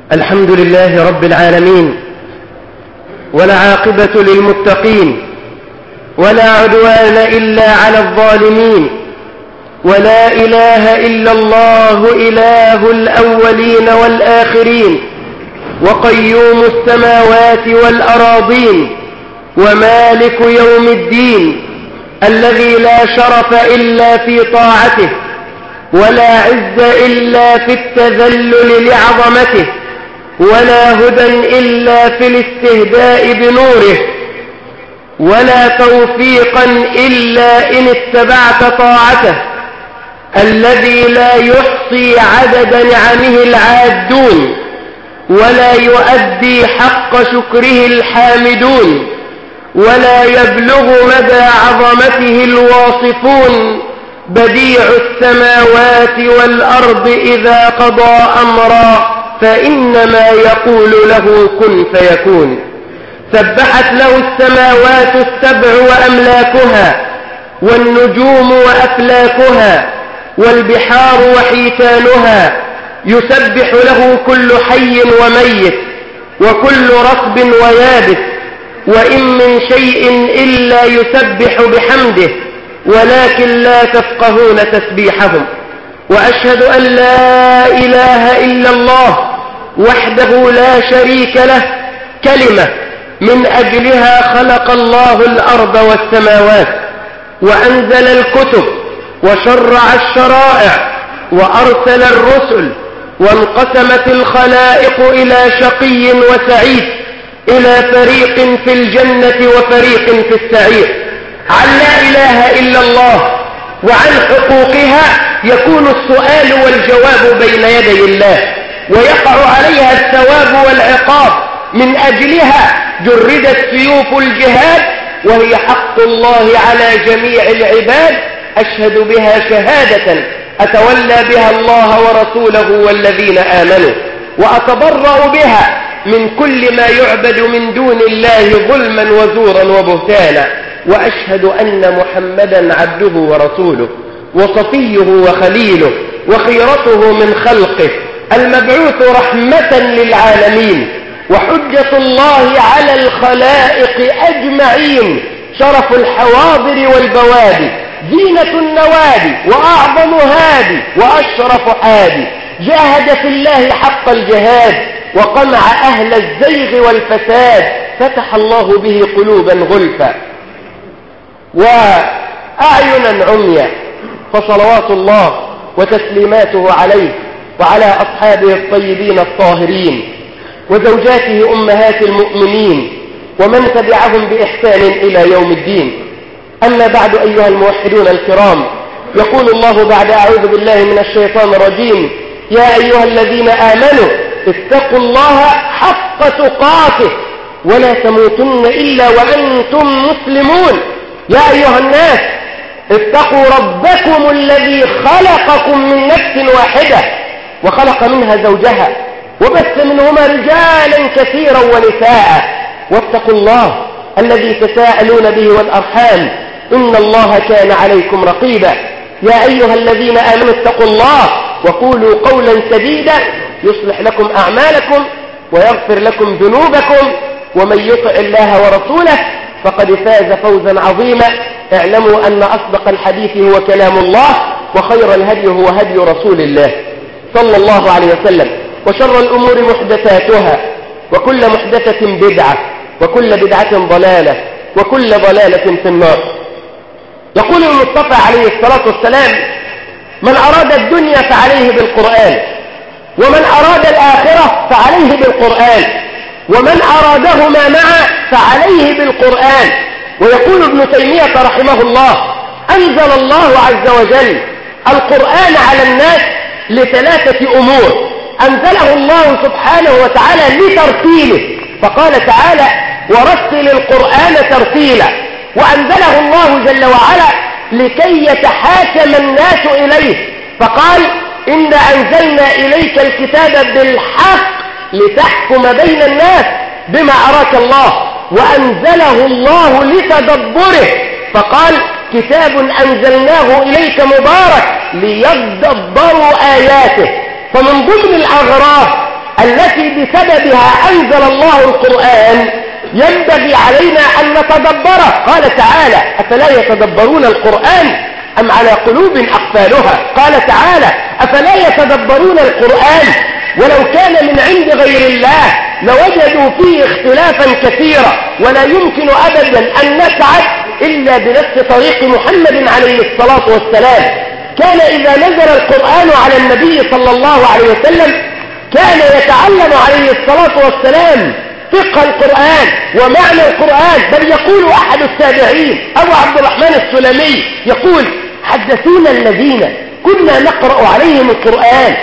الحمد لله رب العالمين والعاقبة للمتقين ولا عدوان إلا على الظالمين ولا إله إلا الله إله الأولين والآخرين وقيوم السماوات والأراضين ومالك يوم الدين الذي لا شرف إلا في طاعته ولا عز إلا في التذلل لعظمته ولا هدى إلا في الاستهداء بنوره ولا توفيقا إلا إن اتبعت طاعته الذي لا يحصي عدد نعمه العادون ولا يؤدي حق شكره الحامدون ولا يبلغ مدى عظمته الواصفون بديع السماوات والأرض إذا قضى أمرا فإنما يقول له كن فيكون سبحت له السماوات السبع وأملاكها والنجوم وأفلاكها والبحار وحيتانها يسبح له كل حي وميت وكل رطب ويابس وإن من شيء إلا يسبح بحمده ولكن لا تفقهون تسبيحهم وأشهد أن لا إله إلا الله وحده لا شريك له كلمة من أجلها خلق الله الأرض والسماوات وأنزل الكتب وشرع الشرائع وأرسل الرسل وانقسمت الخلائق إلى شقي وسعيد إلى فريق في الجنة وفريق في السعير عن لا إله إلا الله وعن حقوقها يكون السؤال والجواب بين يدي الله ويقع عليها الثواب والعقاب من أجلها جردت سيوف الجهاد وهي حق الله على جميع العباد أشهد بها شهادة أتولى بها الله ورسوله والذين آمنوا وأتبرأ بها من كل ما يعبد من دون الله ظلما وزورا وبهتانا وأشهد أن محمدا عبده ورسوله وصفيه وخليله وخيرته من خلقه المبعوث رحمة للعالمين وحجة الله على الخلائق أجمعين شرف الحواضر والبوادي زينة النوادي وأعظم هادي وأشرف حادي جاهد في الله حق الجهاد وقمع أهل الزيغ والفساد فتح الله به قلوبا غلفا وأعينا عميا فصلوات الله وتسليماته عليه وعلى أصحابه الطيبين الطاهرين وزوجاته أمهات المؤمنين ومن تبعهم بإحسان إلى يوم الدين أما بعد أيها الموحدون الكرام يقول الله بعد أعوذ بالله من الشيطان الرجيم يا أيها الذين آمنوا اتقوا الله حق تقاته ولا تموتن إلا وأنتم مسلمون يا أيها الناس اتقوا ربكم الذي خلقكم من نفس واحدة وخلق منها زوجها وبث منهما رجالا كثيرا ونساء واتقوا الله الذي تساءلون به والأرحام إن الله كان عليكم رقيبا يا أيها الذين آمنوا اتقوا الله وقولوا قولا سديدا يصلح لكم أعمالكم ويغفر لكم ذنوبكم ومن يطع الله ورسوله فقد فاز فوزا عظيما اعلموا أن أصدق الحديث هو كلام الله وخير الهدي هو هدي رسول الله صلى الله عليه وسلم وشر الأمور محدثاتها وكل محدثة بدعة وكل بدعة ضلالة وكل ضلالة في النار يقول المصطفى عليه الصلاة والسلام من أراد الدنيا فعليه بالقرآن ومن أراد الآخرة فعليه بالقرآن ومن أرادهما معا فعليه بالقرآن ويقول ابن تيمية رحمه الله أنزل الله عز وجل القرآن على الناس لثلاثة أمور أنزله الله سبحانه وتعالى لترتيله فقال تعالى ورتل القرآن ترتيلا وأنزله الله جل وعلا لكي يتحاكم الناس إليه فقال إنا أنزلنا إليك الكتاب بالحق لتحكم بين الناس بما أراك الله وأنزله الله لتدبره فقال كتاب أنزلناه إليك مبارك ليدبروا آياته فمن ضمن الأغراض التي بسببها أنزل الله القرآن ينبغي علينا أن نتدبره قال تعالى أفلا يتدبرون القرآن أم على قلوب أقفالها قال تعالى أفلا يتدبرون القرآن ولو كان من عند غير الله لوجدوا فيه اختلافا كثيرا ولا يمكن أبدا أن نسعد إلا بنفس طريق محمد عليه الصلاة والسلام كان إذا نزل القرآن على النبي صلى الله عليه وسلم كان يتعلم عليه الصلاة والسلام فقه القرآن ومعنى القرآن بل يقول أحد التابعين أبو عبد الرحمن السلمي يقول حدثونا الذين كنا نقرأ عليهم القرآن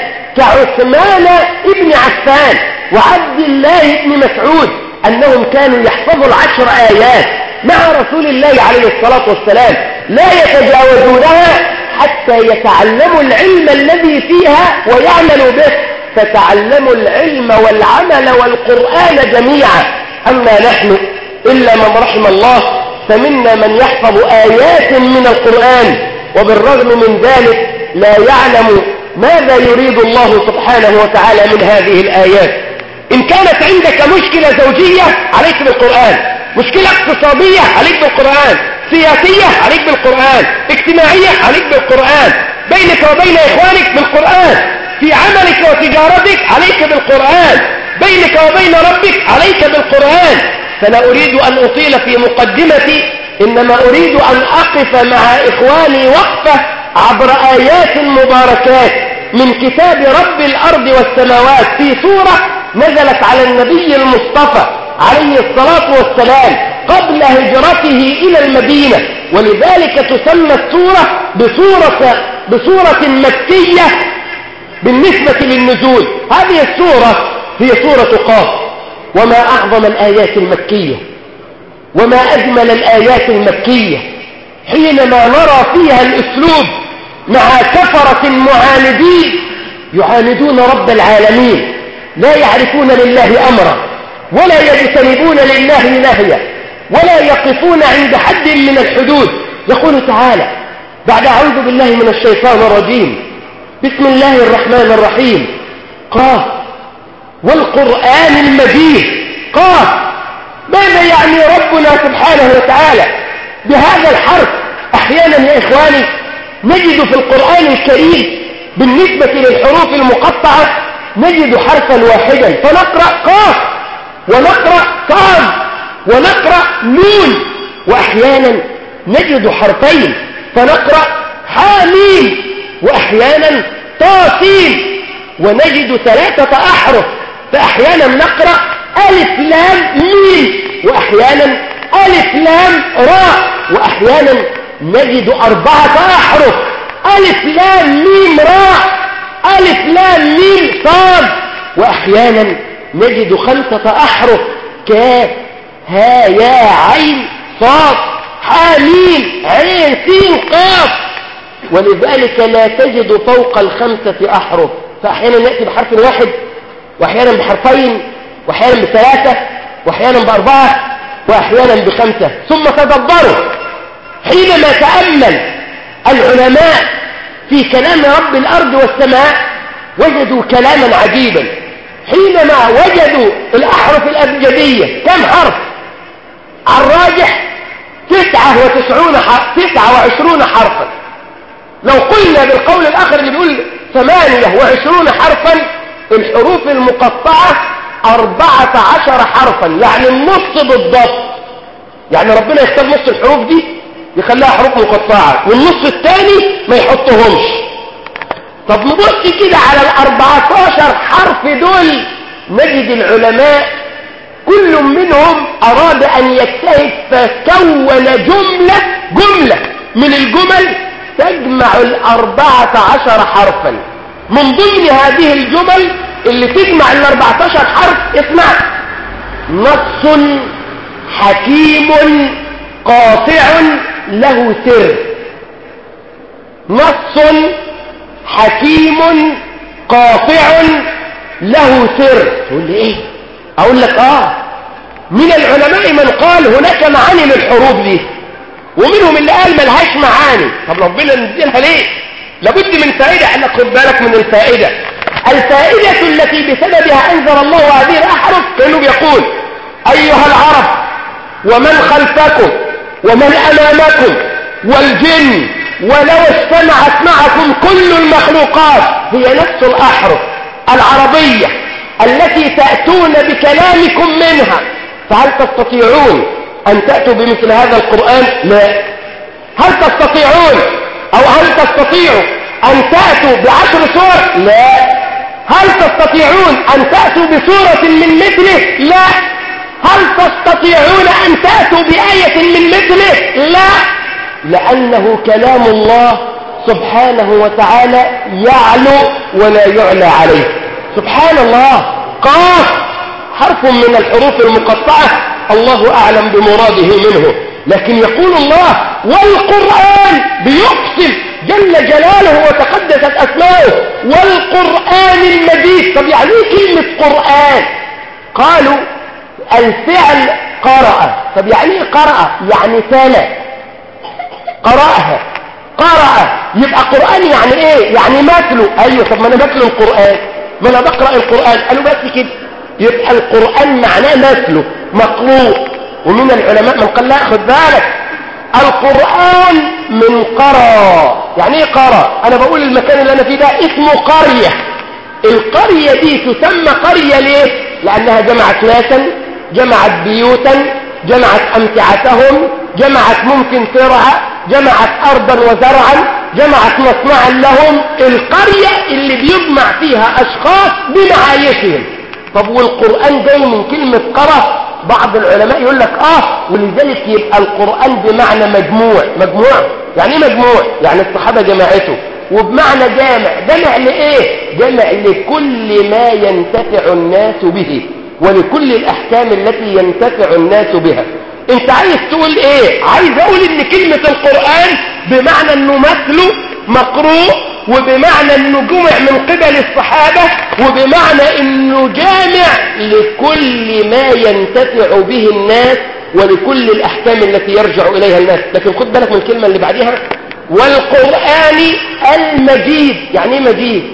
كعثمان ابن عفان وعبد الله بن مسعود أنهم كانوا يحفظوا العشر آيات مع رسول الله عليه الصلاة والسلام لا يتجاوزونها حتى يتعلموا العلم الذي فيها ويعملوا به فتعلموا العلم والعمل والقرآن جميعا أما نحن إلا من رحم الله فمنا من يحفظ آيات من القرآن وبالرغم من ذلك لا يعلم ماذا يريد الله سبحانه وتعالى من هذه الآيات إن كانت عندك مشكلة زوجية عليك بالقرآن مشكلة اقتصادية عليك بالقرآن سياسية عليك بالقرآن اجتماعية عليك بالقرآن بينك وبين إخوانك بالقرآن في عملك وتجارتك عليك بالقرآن بينك وبين ربك عليك بالقرآن فلا أريد أن أطيل في مقدمتي إنما أريد أن أقف مع إخواني وقفة عبر آيات مباركات من كتاب رب الأرض والسماوات في سورة نزلت على النبي المصطفى عليه الصلاة والسلام قبل هجرته إلى المدينة ولذلك تسمى السورة بسورة, بسورة مكية بالنسبة للنزول هذه السورة هي سورة قاف وما أعظم الآيات المكية وما أجمل الآيات المكية حينما نرى فيها الأسلوب مع كفرة معاندين يعاندون رب العالمين لا يعرفون لله أمرا ولا يجتنبون لله نهيا ولا يقفون عند حد من الحدود يقول تعالى بعد أعوذ بالله من الشيطان الرجيم بسم الله الرحمن الرحيم قاف والقرآن المجيد قاف ماذا يعني ربنا سبحانه وتعالى بهذا الحرف أحيانا يا إخواني نجد في القرآن الكريم بالنسبة للحروف المقطعة نجد حرفا واحدا فنقرأ قاف ونقرأ صاد ونقرأ نون وأحيانا نجد حرفين فنقرأ حاميم وأحيانا طاسين ونجد ثلاثة أحرف فأحيانا نقرأ ألف لام ميم وأحيانا ألف لام راء وأحيانا نجد أربعة أحرف ألف لام ميم راء ألف لام ميم صاد وأحيانا نجد خمسة أحرف كاف ها يا عين صاد حامين عين سين قاف ولذلك لا تجد فوق الخمسة أحرف فأحيانا يأتي بحرف واحد وأحيانا بحرفين وأحيانا بثلاثة وأحيانا بأربعة وأحيانا بخمسة ثم تدبروا حينما تأمل العلماء في كلام رب الأرض والسماء وجدوا كلاما عجيبا حينما وجدوا الأحرف الأبجدية كم حرف الراجح تسعة وتسعون حرف تسعة وعشرون حرفا لو قلنا بالقول الآخر اللي بيقول ثمانية وعشرون حرفا الحروف المقطعة أربعة عشر حرفا يعني النص بالضبط يعني ربنا يختار نص الحروف دي يخليها حروف مقطعة والنص الثاني ما يحطهمش طب نبص كده على الأربعتاشر حرف دول نجد العلماء كل منهم أراد أن يجتهد فكون جملة جملة من الجمل تجمع الأربعة عشر حرفا من ضمن هذه الجمل اللي تجمع الأربعتاشر حرف اسمع نص حكيم قاطع له سر نص حكيم قاطع له سر تقول لي ايه اقول لك اه من العلماء من قال هناك معاني للحروف دي ومنهم اللي قال ملهاش معاني طب ربنا نزلها ليه لابد من فائدة انك خد بالك من الفائدة الفائدة التي بسببها انزل ومن خلفكم ومن أمامكم والجن ولو اجتمعت معكم كل المخلوقات هي نفس الأحرف العربية التي تأتون بكلامكم منها فهل تستطيعون أن تأتوا بمثل هذا القرآن لا هل تستطيعون أو هل تستطيعوا أن تأتوا بعشر سور لا هل تستطيعون أن تأتوا بسورة من مثله لا هل تستطيعون أن تأتوا بآية من مثله لا لأنه كلام الله سبحانه وتعالى يعلو ولا يعلى عليه سبحان الله قاف حرف من الحروف المقطعة الله أعلم بمراده منه لكن يقول الله والقرآن بيقسم جل جلاله وتقدست أسماؤه والقرآن المجيد طب يعني ايه كلمة قرآن قالوا الفعل قرأ طب يعني ايه قرأ يعني تلا قرأها قرأ يبقى قرآن يعني ايه يعني مثله ايوه طب ما انا بتلو القرآن ما انا بقرأ القرآن قالوا بس كده يبقى القرآن معناه مثله مقروء ومن العلماء من قال لا خد بالك القرآن من قرى يعني ايه قرى انا بقول المكان اللي انا فيه ده اسمه قرية القرية دي تسمى قرية ليه لانها جمعت ناسا جمعت بيوتا جمعت امتعتهم جمعت ممكن ترعى جمعت ارضا وزرعا جمعت مصنعا لهم القرية اللي بيجمع فيها اشخاص بمعايشهم طب والقرآن جاي من كلمة قرى بعض العلماء يقول لك اه ولذلك يبقى القرآن بمعنى مجموع مجموع يعني ايه مجموع يعني الصحابة جماعته وبمعنى جامع جامع لايه جامع لكل ما ينتفع الناس به ولكل الاحكام التي ينتفع الناس بها انت عايز تقول ايه عايز اقول ان كلمة القرآن بمعنى انه مثله مقروء وبمعنى انه جمع من قبل الصحابة وبمعنى انه جامع لكل ما ينتفع به الناس ولكل الاحكام التي يرجع اليها الناس لكن خد بالك من الكلمة اللي بعدها والقرآن المجيد يعني ايه مجيد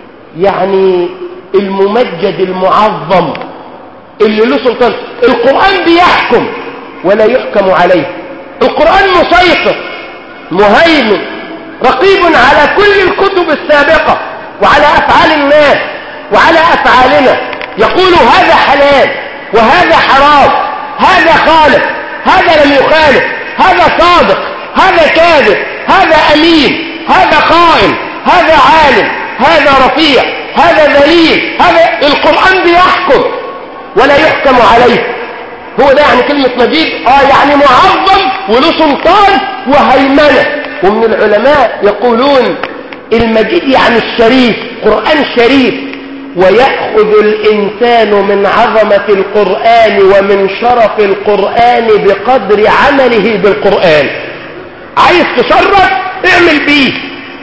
يعني الممجد المعظم اللي له سلطان القرآن بيحكم ولا يحكم عليه القرآن مسيطر مهيمن رقيب على كل الكتب السابقة وعلى أفعال الناس وعلى أفعالنا يقول هذا حلال وهذا حرام هذا خالف هذا لم يخالف هذا صادق هذا كاذب هذا أمين هذا خائن هذا عالم هذا رفيع هذا ذليل هذا القرآن بيحكم ولا يحكم عليه هو ده يعني كلمة مجيد اه يعني معظم وله سلطان وهيمنة ومن العلماء يقولون المجيد يعني الشريف قرآن شريف ويأخذ الإنسان من عظمة القرآن ومن شرف القرآن بقدر عمله بالقرآن عايز تشرف اعمل بيه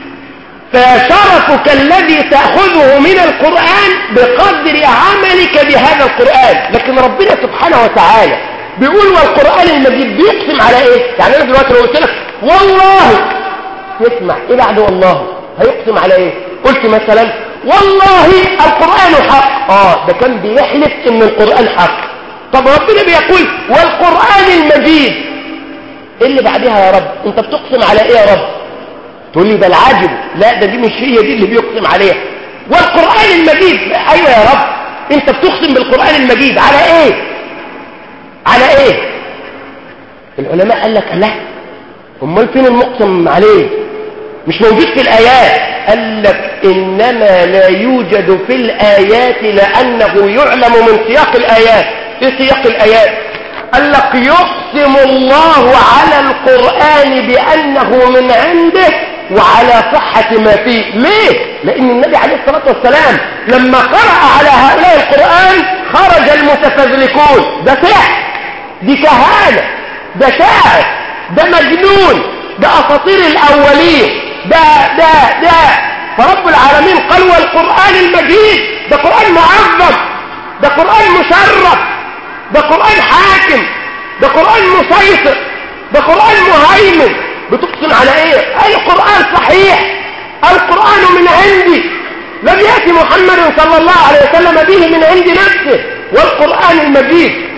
فشرفك الذي تأخذه من القرآن بقدر عملك بهذا القرآن لكن ربنا سبحانه وتعالى بيقول والقرآن المجيد بيقسم على ايه يعني انا دلوقتي لو قلت لك والله يسمع ايه بعد والله هيقسم على ايه قلت مثلا والله القرآن حق اه ده كان بيحلف ان القرآن حق طب ربنا بيقول والقرآن المجيد ايه اللي بعدها يا رب انت بتقسم على ايه يا رب تقول لي ده العجب لا ده دي مش هي دي اللي بيقسم عليها والقرآن المجيد ايوه يا رب انت بتقسم بالقرآن المجيد على ايه على ايه العلماء قال لك لا امال فين المقسم عليه مش موجود في الآيات قال لك إنما لا يوجد في الآيات لأنه يعلم من سياق الآيات إيه سياق الآيات قال لك يقسم الله على القرآن بأنه من عنده وعلى صحة ما فيه ليه؟ لأن النبي عليه الصلاة والسلام لما قرأ على هؤلاء القرآن خرج المتفذلكون ده سحر دي كهانة ده شاعر ده مجنون ده أساطير الأولين ده ده ده فرب العالمين قال والقرآن المجيد ده قرآن معظم ده قرآن مشرف ده قرآن حاكم ده قرآن مسيطر ده قرآن مهيمن بتقسم على ايه القرآن صحيح القرآن من عندي لم يأتي محمد صلى الله عليه وسلم به من عند نفسه والقرآن المجيد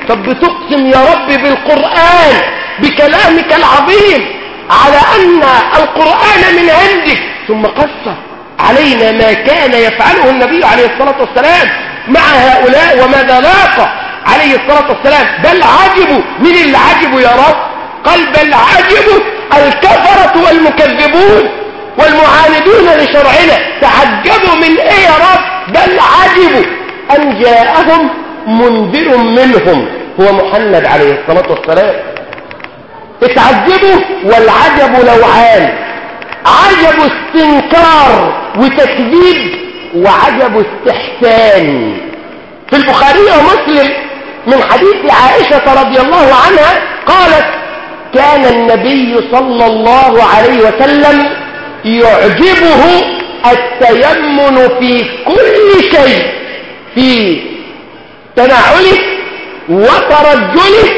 طب بتقسم يا رب بالقرآن بكلامك العظيم على أن القرآن من عندك ثم قص علينا ما كان يفعله النبي عليه الصلاة والسلام مع هؤلاء وماذا لاقى عليه الصلاة والسلام بل عجبوا من اللي عجبوا يا رب قال بل عجبوا الكفرة والمكذبون والمعاندون لشرعنا تعجبوا من ايه يا رب بل عجبوا ان جاءهم منذر منهم هو محمد عليه الصلاة والسلام اتعجبوا والعجب لوعان عجب استنكار وتكذيب وعجب استحسان في البخاري ومسلم من حديث عائشة رضي الله عنها قالت كان النبي صلى الله عليه وسلم يعجبه التيمن في كل شيء في تنعله وترجله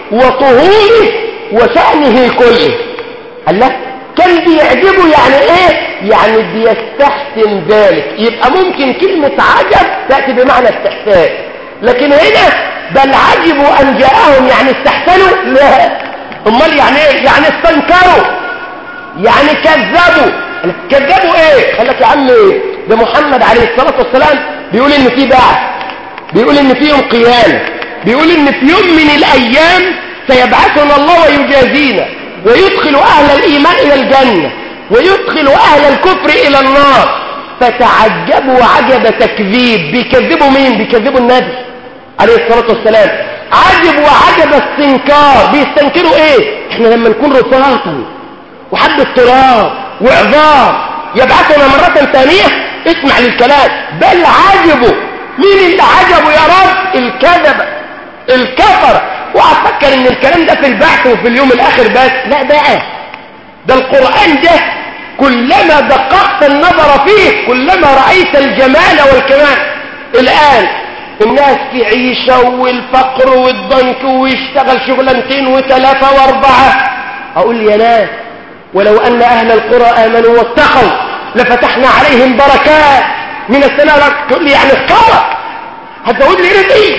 وطهوره وشأنه كله قال له كان بيعجبه يعني ايه يعني بيستحسن ذلك يبقى ممكن كلمة عجب تأتي بمعنى استحسان لكن هنا بل عجبوا ان جاءهم يعني استحسنوا لا امال يعني ايه يعني استنكروا يعني كذبوا كذبوا ايه قال لك يا عم ده محمد عليه الصلاة والسلام بيقول ان في بعث بيقول ان في يوم قيامة بيقول ان في يوم من الايام سيبعثنا الله ويجازينا ويدخل اهل الايمان الى الجنة ويدخل اهل الكفر الى النار فتعجبوا عجب تكذيب بيكذبوا مين بيكذبوا النبي عليه الصلاة والسلام عجب وعجب استنكار بيستنكروا ايه احنا لما نكون رفاقا وحب التراب وعظام يبعثنا مرة ثانية اسمع للكلام بل عجبوا مين اللي عجبوا يا رب الكذبة الكفر وافكر ان الكلام ده في البعث وفي اليوم الاخر بس لا بقى ده القرآن ده كلما دققت النظر فيه كلما رأيت الجمال والكمال الآن الناس في عيشة والفقر والضنك ويشتغل شغلانتين وثلاثة واربعة اقول يا ناس ولو ان اهل القرى امنوا واتقوا لفتحنا عليهم بركات من السماء تقول لي يعني الصلاة هتزود لي رزقي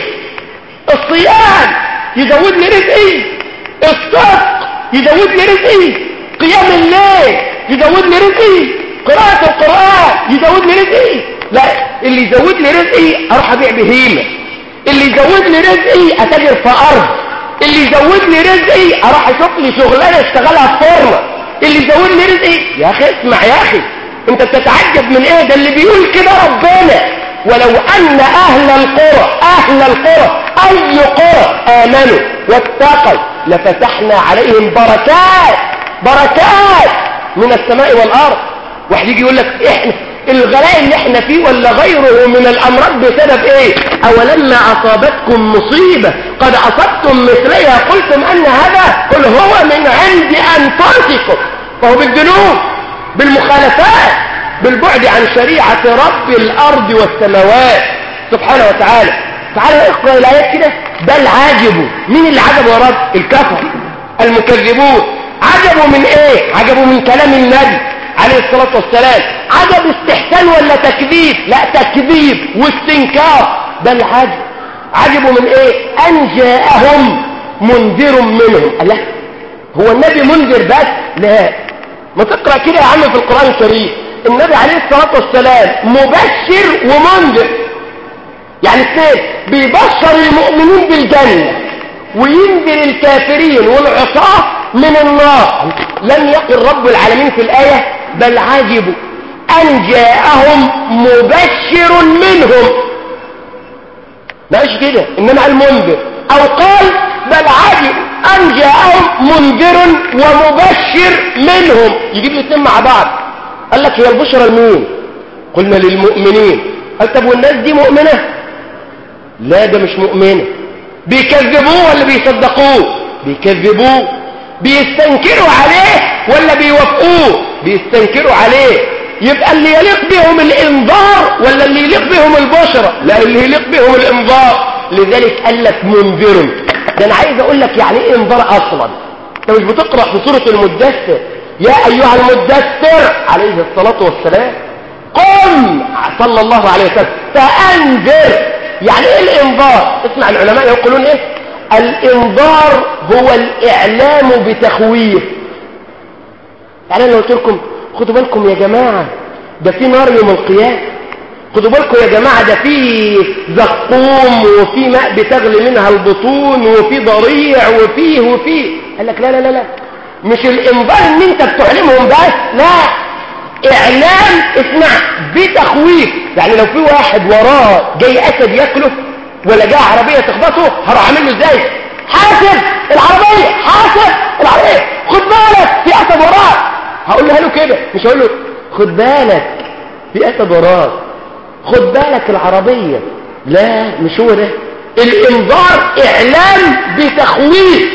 الصيام يزود لي رزقي الصدق يزود لي رزقي قيام الليل يزود لي رزقي قراءة القرآن يزود لي رزقي لا اللي يزود لي رزقي اروح ابيع بهيمة اللي يزود لي رزقي اتاجر في ارض اللي يزود لي رزقي اروح اشوف لي شغلانه اشتغلها في فرن اللي يزود لي رزقي يا اخي اسمع يا اخي انت بتتعجب من ايه ده اللي بيقول كده ربنا ولو ان اهل القرى اهل القرى اي قرى امنوا واتقوا لفتحنا عليهم بركات بركات من السماء والارض واحد يجي يقول لك احنا الغلاء اللي احنا فيه ولا غيره من الامراض بسبب ايه اولما اصابتكم مصيبة قد اصبتم مثلها قلتم ان هذا قل هو من عند انفسكم فهو بالذنوب بالمخالفات بالبعد عن شريعة رب الارض والسماوات سبحانه وتعالى تعالوا اقرأ الايات كده بل عاجبوا مين اللي عجبوا يا رب الكفر المكذبون عجبوا من ايه عجبوا من كلام النبي عليه الصلاة والسلام عجب استحسان ولا تكذيب لا تكذيب واستنكار بل عجب عجبوا من ايه ان جاءهم منذر منهم الله هو النبي منذر بس لا ما تقرأ كده يا عم في القرآن الكريم النبي عليه الصلاة والسلام مبشر ومنذر يعني اثنين بيبشر المؤمنين بالجنة وينذر الكافرين والعصاة من النار لم يقل رب العالمين في الآية بل عجبوا أن جاءهم مبشر منهم ماشي كده إنما المنذر أو قال بل عجب أن جاءهم منذر ومبشر منهم يجيب الاثنين مع بعض قال لك هي البشرى لمين قلنا للمؤمنين قال طب والناس دي مؤمنة لا ده مش مؤمنة بيكذبوه ولا بيصدقوه بيكذبوه بيستنكروا عليه ولا بيوافقوه بيستنكروا عليه يبقى اللي يليق بهم الانذار ولا اللي يليق بهم البشرة لا اللي يليق بهم الانذار لذلك قال لك منذر ده انا عايز اقول لك يعني ايه انذار اصلا انت مش بتقرأ في سورة المدثر يا ايها المدثر عليه الصلاة والسلام قم صلى الله عليه وسلم فانذر يعني ايه الانذار اسمع العلماء يقولون ايه الانذار هو الاعلام بتخويف يعني انا قلت لكم خدوا بالكم يا جماعة ده في نار يوم القيامة خدوا بالكم يا جماعة ده في زقوم وفي ماء بتغلي منها البطون وفي ضريع وفيه وفيه قال لك لا لا لا لا مش الانذار ان انت بتعلمهم بس لا اعلام اسمع بتخويف يعني لو في واحد وراه جاي اسد ياكله ولا جاي عربية تخبطه هروح اعمل له ازاي حاسب العربية حاسب العربية خد بالك في اسد وراك هقول له كده مش هقول له خد بالك في اسد وراك خد بالك العربية لا مش هو ده الانذار اعلام بتخويف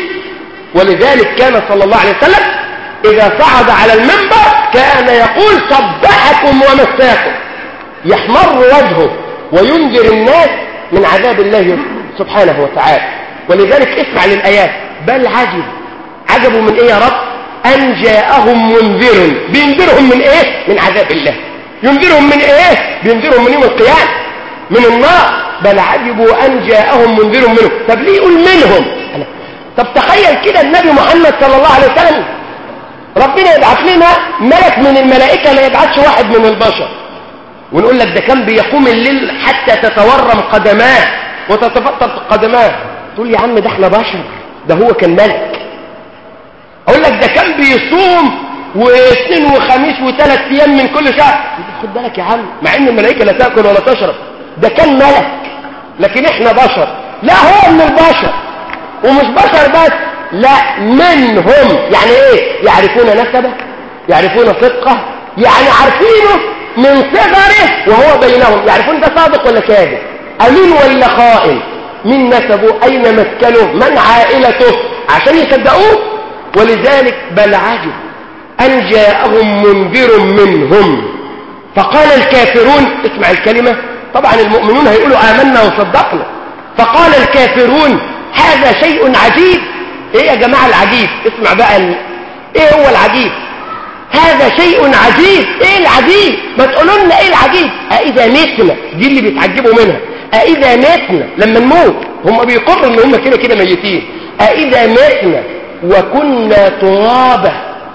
ولذلك كان صلى الله عليه وسلم اذا صعد على المنبر كان يقول صبحكم ومساكم يحمر وجهه وينذر الناس من عذاب الله سبحانه وتعالى ولذلك اسمع للآيات بل عجب عجبوا من ايه يا رب ان جاءهم منذر بينذرهم من ايه من عذاب الله ينذرهم من ايه بينذرهم من يوم القيامة من النار بل عجبوا ان جاءهم منذر منهم طب ليه يقول منهم طب تخيل كده النبي محمد صلى الله عليه وسلم ربنا يبعث لنا ملك من الملائكة لا يبعثش واحد من البشر ونقول لك ده كان بيقوم الليل حتى تتورم قدماه وتتفطر قدماه تقول يا عم ده احنا بشر ده هو كان ملك اقول لك ده كان بيصوم واثنين وخميس وثلاث ايام من كل شهر خد بالك يا عم مع ان الملائكه لا تاكل ولا تشرب ده كان ملك لكن احنا بشر لا هو من البشر ومش بشر بس لا منهم يعني ايه يعرفون نسبه يعرفون صدقه يعني عارفينه من صغره وهو بينهم يعرفون ده صادق ولا كاذب امين ولا خائن من نسبه اين مسكنه من عائلته عشان يصدقوه ولذلك بل عجب ان جاءهم منذر منهم فقال الكافرون اسمع الكلمة طبعا المؤمنون هيقولوا آمنا وصدقنا فقال الكافرون هذا شيء عجيب ايه يا جماعة العجيب اسمع بقى ال... ايه هو العجيب هذا شيء عجيب ايه العجيب ما تقولوا لنا ايه العجيب اذا متنا دي اللي بيتعجبوا منها اذا متنا لما نموت هم بيقروا ان هم كده كده ميتين اذا متنا وكنا ترابا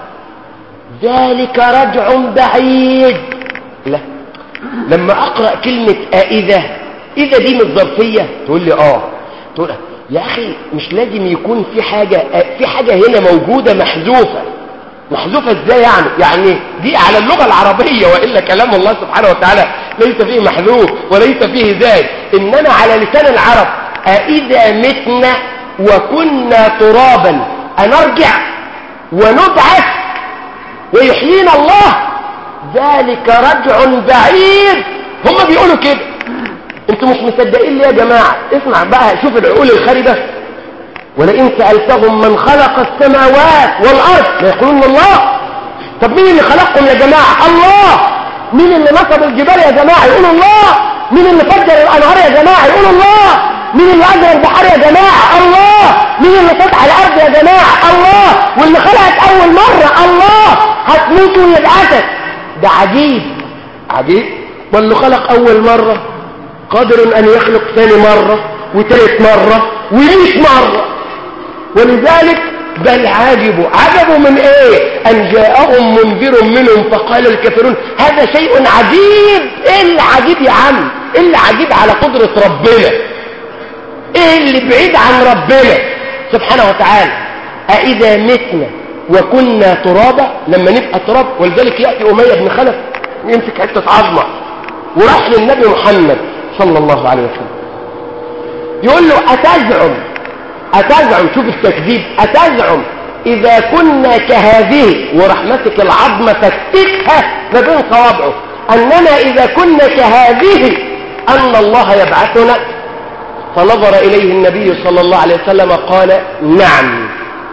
ذلك رجع بعيد لا لما اقرا كلمه اذا اذا دي من الظرفيه تقول لي اه تقول يا اخي مش لازم يكون في حاجه في حاجه هنا موجوده محذوفه محذوفة ازاي يعني يعني دي على اللغة العربية وإلا كلام الله سبحانه وتعالى ليس فيه محذوف وليس فيه زايد إنما على لسان العرب أإذا متنا وكنا ترابا أنرجع ونبعث ويحيينا الله ذلك رجع بعيد هم بيقولوا كده انتوا مش مصدقين ليه يا جماعة اسمع بقى شوف العقول الخاربة ولئن سألتهم من خلق السماوات والأرض ليقولون الله طب مين اللي خلقهم يا جماعة الله مين اللي نصب الجبال يا جماعة يقولوا الله مين اللي فجر الأنهار يا جماعة يقولوا الله مين اللي أجرى البحر يا جماعة الله مين اللي فتح الأرض يا جماعة الله واللي خلقك أول مرة الله هتموت ويبعثك ده عجيب عجيب واللي خلق أول مرة قادر أن يخلق ثاني مرة وثالث مرة ومئة مرة ولذلك بل عجبوا عجبوا من ايه ان جاءهم منذر منهم فقال الكافرون هذا شيء عجيب ايه اللي عجيب يا عم ايه اللي عجيب على قدرة ربنا ايه اللي بعيد عن ربنا سبحانه وتعالى أإذا متنا وكنا ترابا لما نبقى تراب ولذلك يأتي أمية بن خلف يمسك حتة عظمة وراح للنبي محمد صلى الله عليه وسلم يقول له أتزعم أتزعم شوف التكذيب أتزعم إذا كنا كهذه ورحمتك العظمة فتكها ما بين صوابعه أننا إذا كنا كهذه أن الله يبعثنا فنظر إليه النبي صلى الله عليه وسلم قال نعم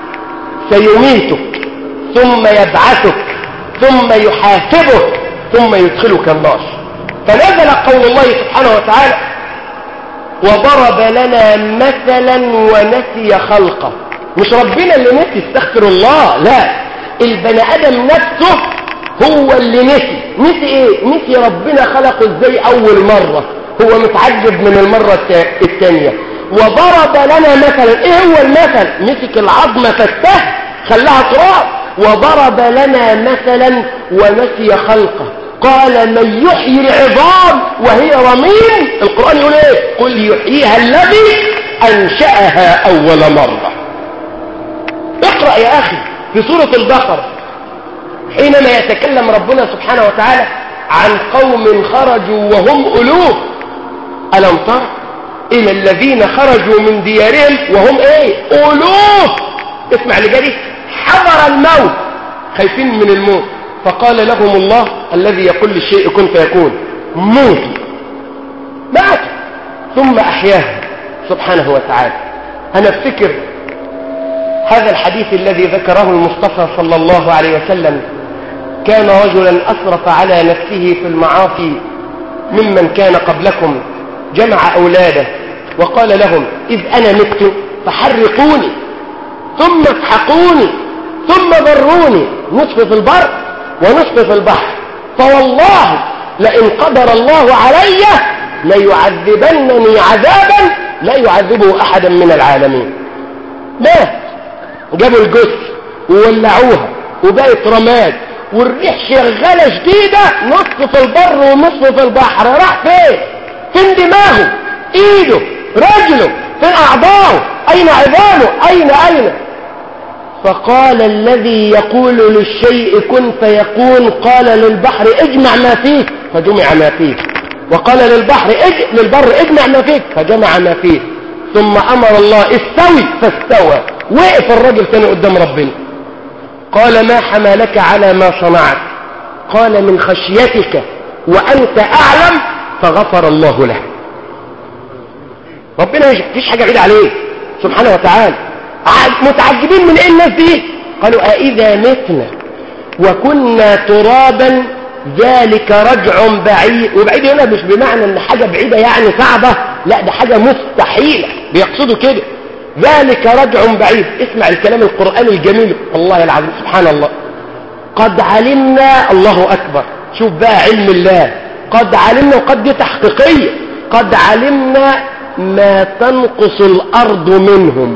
سيميتك ثم يبعثك ثم يحاسبك ثم يدخلك النار فنزل قول الله سبحانه وتعالى وضرب لنا مثلا ونسي خلقه مش ربنا اللي نسي استغفر الله لا البني ادم نفسه هو اللي نسي نسي ايه نسي ربنا خلقه ازاي اول مرة هو متعجب من المرة الثانية وضرب لنا مثلا ايه هو المثل مسك العظمة فتاه خلاها تراب وضرب لنا مثلا ونسي خلقه قال من يحيي العظام وهي رميم القرآن يقول ايه قل يحييها الذي أنشأها أول مرة اقرأ يا أخي في سورة البقرة حينما يتكلم ربنا سبحانه وتعالى عن قوم خرجوا وهم ألوف ألم تر إلى الذين خرجوا من ديارهم وهم إيه ألوف اسمع لجدي حضر الموت خايفين من الموت فقال لهم الله الذي يقول للشيء كن فيكون موتوا ماتوا ثم أحياهم سبحانه وتعالى أنا افتكر هذا الحديث الذي ذكره المصطفى صلى الله عليه وسلم كان رجلا أسرف على نفسه في المعاصي ممن كان قبلكم جمع أولاده وقال لهم إذ أنا مت فحرقوني ثم اسحقوني ثم ضروني نصف في البر ونصف في البحر فوالله لئن قدر الله علي ليعذبنني عذابا لا يعذبه أحدا من العالمين مات جابوا الجثة وولعوها وبقت رماد والريح شغالة شديدة نص في البر ونص في البحر راح فين فين دماغه ايده رجله فين اعضاؤه اين عظامه اين اين فقال الذي يقول للشيء كن فيكون قال للبحر اجمع ما فيه فجمع ما فيه وقال للبحر اج... للبر اجمع ما فيك فجمع ما فيه ثم امر الله استوي فاستوى وقف الرجل تاني قدام ربنا قال ما حملك على ما صنعت قال من خشيتك وأنت أعلم فغفر الله له ربنا مفيش حاجة بعيدة عليه سبحانه وتعالى متعجبين من ايه الناس دي قالوا أئذا متنا وكنا ترابا ذلك رجع بعيد وبعيد هنا مش بمعنى ان حاجة بعيدة يعني صعبة لا ده حاجة مستحيلة بيقصدوا كده ذلك رجع بعيد اسمع الكلام القرآني الجميل والله العظيم سبحان الله قد علمنا الله أكبر شوف بقى علم الله قد علمنا وقد دي تحقيقية قد علمنا ما تنقص الأرض منهم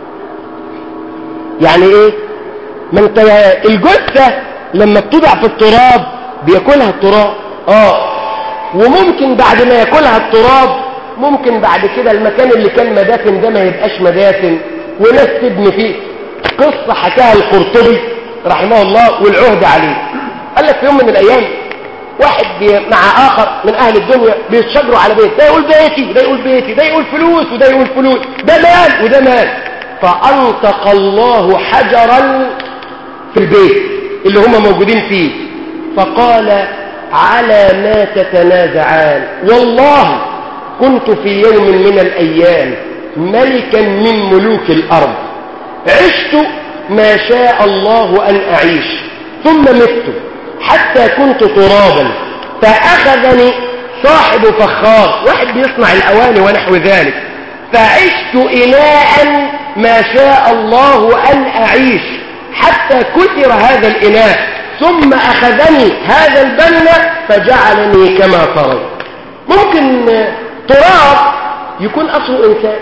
يعني ايه ما انت الجثة لما بتضع في التراب بياكلها التراب اه وممكن بعد ما ياكلها التراب ممكن بعد كده المكان اللي كان مدافن ده ما يبقاش مدافن وناس تبني فيه قصة حكاها القرطبي رحمه الله والعهد عليه قال لك في يوم من الأيام واحد مع آخر من أهل الدنيا بيتشجروا على بيت ده يقول بيتي ده يقول بيتي ده يقول فلوس وده يقول فلوس ده مال وده مال فأنطق الله حجرا في البيت اللي هم موجودين فيه فقال على ما تتنازعان والله كنت في يوم من الأيام ملكا من ملوك الأرض عشت ما شاء الله أن أعيش ثم مت حتى كنت ترابا فأخذني صاحب فخار واحد بيصنع الأواني ونحو ذلك فعشت إناء ما شاء الله أن أعيش حتى كثر هذا الإناء ثم أخذني هذا البنا فجعلني كما ترون ممكن تراب يكون أصله إنسان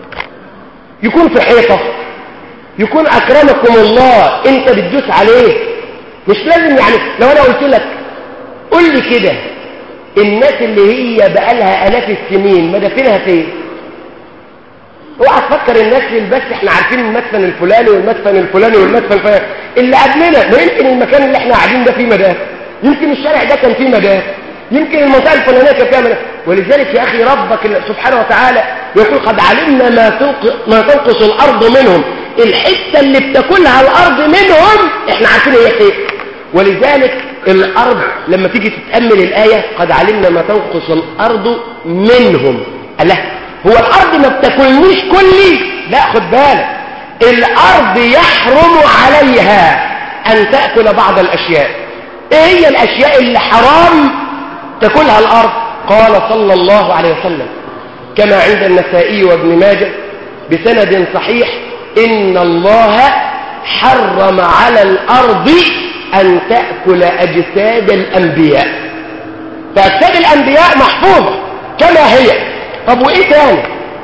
يكون في حيطة يكون أكرمكم الله أنت بتدوس عليه مش لازم يعني لو أنا قلت لك قل لي كده الناس اللي هي بقالها آلاف السنين مدافنها فين اوعى تفكر الناس اللي بس احنا عارفين المدفن الفلاني والمدفن الفلاني والمدفن الفلاني اللي قبلنا ما يمكن المكان اللي احنا قاعدين ده فيه مدافن يمكن الشارع ده كان فيه مدافن يمكن المنطقه الفلانيه كان فيها مدافن ولذلك يا اخي ربك سبحانه وتعالى يقول قد علمنا ما تنقص, ما تنقص الارض منهم الحته اللي بتاكلها الارض منهم احنا عارفين هي فين ولذلك الارض لما تيجي تتامل الايه قد علمنا ما تنقص الارض منهم الله هو الارض ما بتاكلنيش كلي لا خد بالك الارض يحرم عليها ان تاكل بعض الاشياء ايه هي الاشياء اللي حرام تاكلها الارض قال صلى الله عليه وسلم كما عند النسائي وابن ماجه بسند صحيح ان الله حرم على الارض ان تاكل اجساد الانبياء فاجساد الانبياء محفوظه كما هي طب وايه تاني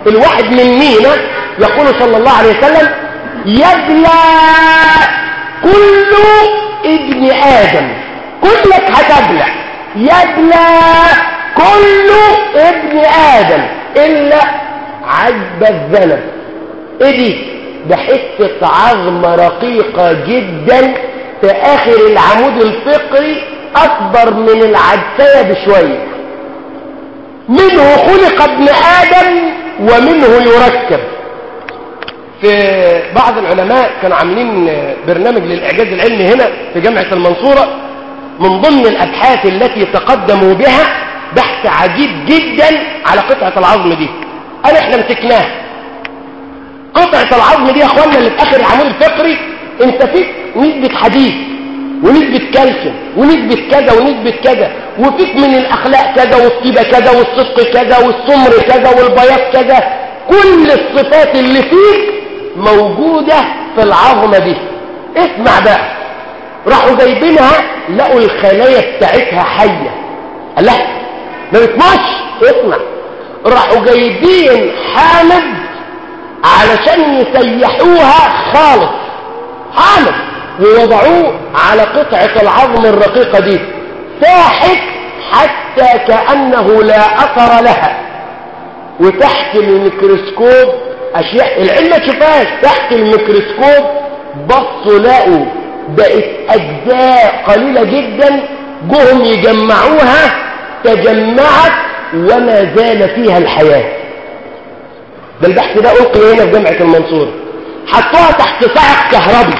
الواحد من مينا يقول صلى الله عليه وسلم يبلى كل ابن آدم كلك هتبلى يبلى كل ابن آدم إلا عجب الذنب ايه دي ده حتة عظمة رقيقة جدا في آخر العمود الفقري أكبر من العدسية بشوية منه خلق ابن آدم ومنه يركب في بعض العلماء كانوا عاملين برنامج للإعجاز العلمي هنا في جامعة المنصورة من ضمن الأبحاث التي تقدموا بها بحث عجيب جدا على قطعة العظم دي قال احنا مسكناها قطعة العظم دي يا اخوانا اللي في اخر العمود الفقري انت فيك نسبة حديد ونسبة كالسيوم ونسبة كذا ونسبة كذا وفيك من الاخلاق كذا والطيبة كذا والصدق كذا والسمر كذا والبياض كذا كل الصفات اللي فيك موجودة في العظمة دي اسمع بقى راحوا جايبينها لقوا الخلايا بتاعتها حية قال لا ما بتموتش اسمع راحوا جايبين حامض علشان يسيحوها خالص حامض ووضعوه على قطعة العظم الرقيقة دي ساحت حتى كأنه لا أثر لها وتحت الميكروسكوب أشياء العلم ما تشوفهاش تحت الميكروسكوب بصوا لقوا بقت أجزاء قليلة جدا جهم يجمعوها تجمعت وما زال فيها الحياة ده البحث ده ألقي هنا في جامعة المنصورة حطوها تحت صعق كهربي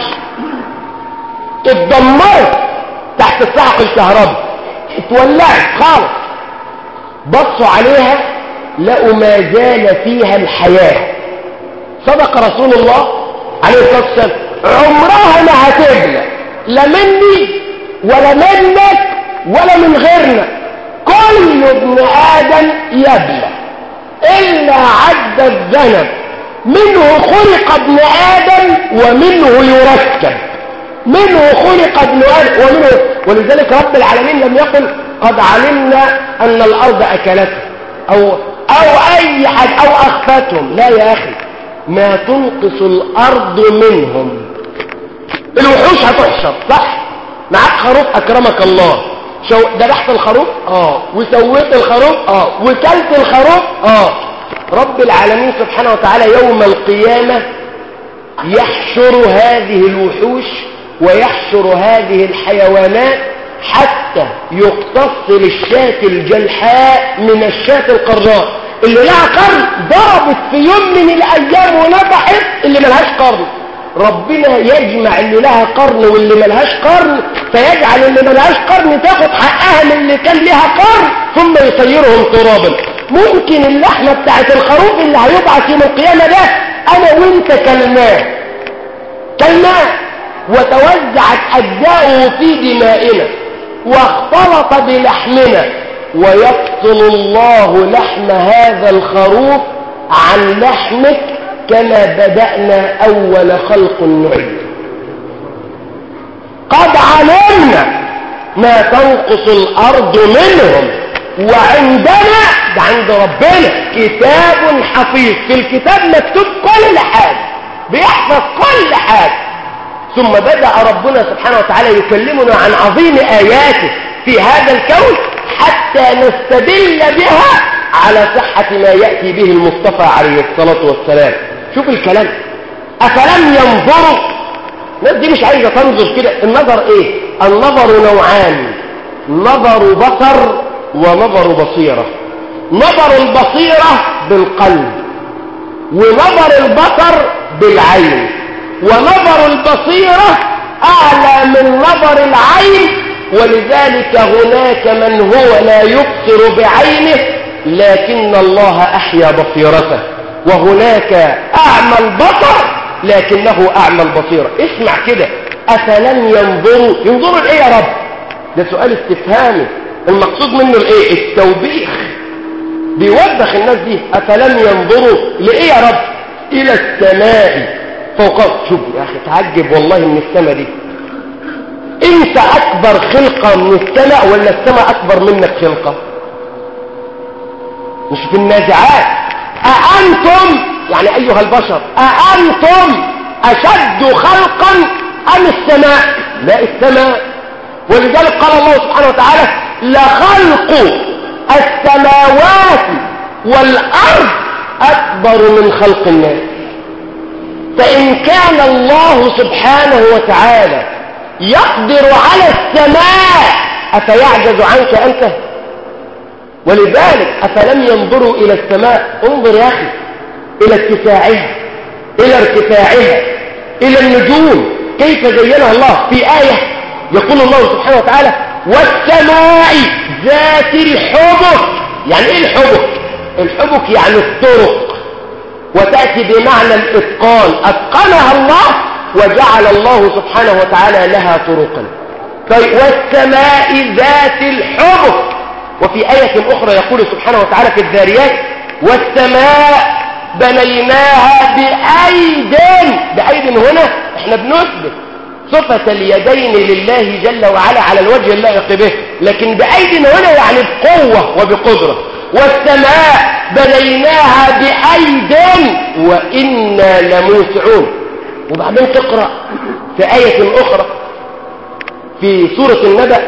اتدمرت تحت الصعق الكهربي اتولعت خالص بصوا عليها لقوا ما زال فيها الحياة صدق رسول الله عليه الصلاة والسلام عمرها ما هتبلى لا مني ولا منك ولا من غيرنا كل ابن آدم يبلى إلا عد الذنب منه خلق ابن آدم ومنه يركب منه خلق ابن آدم ومنه ولذلك رب العالمين لم يقل قد علمنا أن الأرض أكلته أو, أو أي حد أو أخفتهم لا يا أخي ما تنقص الأرض منهم الوحوش هتحشر صح معاك خروف أكرمك الله شو ذبحت الخروف اه وسويت الخروف اه وكلت الخروف اه رب العالمين سبحانه وتعالى يوم القيامة يحشر هذه الوحوش ويحشر هذه الحيوانات حتى يقتص للشاة الجلحاء من الشاة القراء اللي لها قرن ضربت في يوم من الأيام ونبحت اللي ملهاش قرن ربنا يجمع اللي لها قرن واللي ملهاش قرن فيجعل اللي ملهاش قرن تاخد حقها من اللي كان لها قرن ثم يصيرهم ترابا ممكن اللحمة بتاعت الخروف اللي هيبعث يوم القيامة ده انا وانت كلناه كلناه وتوزعت اجزاؤه في دمائنا واختلط بلحمنا ويقتل الله لحم هذا الخروف عن لحمك كما بدأنا أول خلق نعيد قد علمنا ما تنقص الأرض منهم وعندنا ده عند ربنا كتاب حفيظ في الكتاب مكتوب كل حاجة بيحفظ كل حاجة ثم بدأ ربنا سبحانه وتعالى يكلمنا عن عظيم آياته في هذا الكون حتى نستدل بها على صحة ما يأتي به المصطفى عليه الصلاة والسلام شوف الكلام أفلم ينظروا الناس دي مش عايزة تنظر كده النظر ايه النظر نوعان نظر بصر ونظر بصيرة نظر البصيرة بالقلب ونظر البصر بالعين ونظر البصيرة أعلى من نظر العين ولذلك هناك من هو لا يبصر بعينه لكن الله أحيا بصيرته وهناك أعمى البصر لكنه أعمى البصيرة اسمع كده أفلم ينظروا ينظروا لإيه يا رب ده سؤال استفهامي المقصود منه الإيه التوبيخ بيوبخ الناس دي أفلم ينظروا لإيه يا رب إلى السماء فوق شوف يا أخي تعجب والله من السماء دي انت أكبر خلقة من السماء ولا السماء أكبر منك خلقة مش في النازعات أأنتم يعني أيها البشر أأنتم أشد خلقا أم السماء لا السماء ولذلك قال الله سبحانه وتعالى لخلق السماوات والأرض أكبر من خلق الناس فإن كان الله سبحانه وتعالى يقدر على السماء أفيعجز عنك أنت ولذلك أفلم ينظروا إلى السماء انظر يا أخي إلى اتساعها إلى ارتفاعها إلى النجوم كيف زينها الله في آية يقول الله سبحانه وتعالى والسماء ذات الحبك يعني ايه الحبك الحبك يعني الطرق وتأتي بمعنى الإتقان أتقنها الله وجعل الله سبحانه وتعالى لها طرقا والسماء ذات الحبك وفي آية أخرى يقول سبحانه وتعالى في الذاريات والسماء بنيناها بأيد بأيد هنا احنا بنثبت صفة اليدين لله جل وعلا على الوجه اللائق به لكن بأيد هنا يعني بقوة وبقدرة والسماء بنيناها بأيد وإنا لموسعون وبعدين تقرأ في آية أخرى في سورة النبأ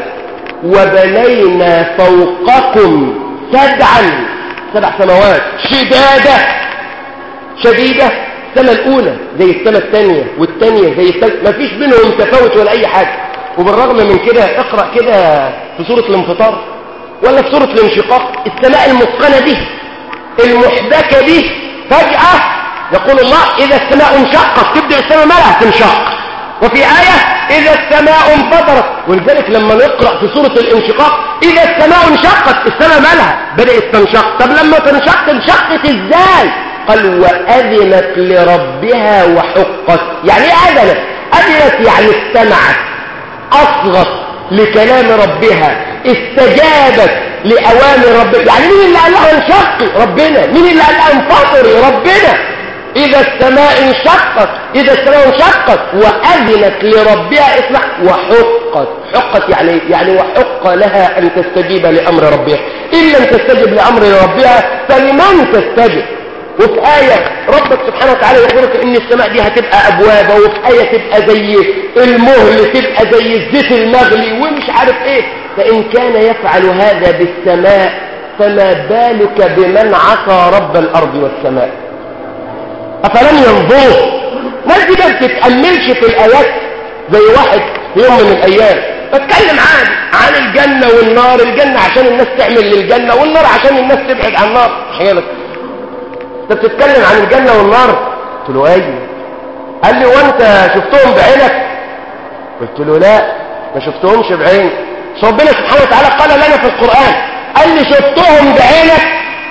وبنينا فوقكم سبعا سبع سماوات شدادة شديدة السنة الأولى زي السنة الثانية والثانية زي الثالثة مفيش بينهم تفاوت ولا أي حاجة وبالرغم من كده اقرأ كده في سورة الانفطار ولا في سورة الانشقاق السماء المتقنة دي المحدكة دي فجأة يقول الله إذا السماء انشقت تبدأ السماء مالها تنشق وفي آية إذا السماء انفطرت ولذلك لما نقرأ في سورة الانشقاق إذا السماء انشقت السماء مالها بدأت تنشق طب لما تنشق انشقت ازاي قال وأذنت لربها وحقت يعني ايه أذنت أذنت يعني استمعت أصغت لكلام ربها استجابت لأوامر ربها يعني مين اللي قال لها انشقي ربنا مين اللي قال لها انفطري ربنا إذا السماء انشقت إذا السماء انشقت وأذنت لربها اسمع وحقت حقت يعني يعني وحق لها أن تستجيب لأمر ربها إن لم تستجب لأمر ربها فلمن تستجب وفي آية ربك سبحانه وتعالى يقولك إن السماء دي هتبقى أبوابة وفي آية تبقى زي المهل تبقى زي الزيت المغلي ومش عارف إيه فإن كان يفعل هذا بالسماء فما بالك بمن عصى رب الأرض والسماء أفلم ينظروا ناس دي ما بتتأملش في الآيات زي واحد في يوم من الأيام بتكلم عن عن الجنة والنار الجنة عشان الناس تعمل للجنة والنار عشان الناس تبعد عن النار حيالك انت بتتكلم عن الجنة والنار قلت له ايوه قال لي وانت شفتهم بعينك قلت له لا ما شفتهمش بعيني ربنا سبحانه وتعالى قال لنا في القرآن قال لي شفتهم بعينك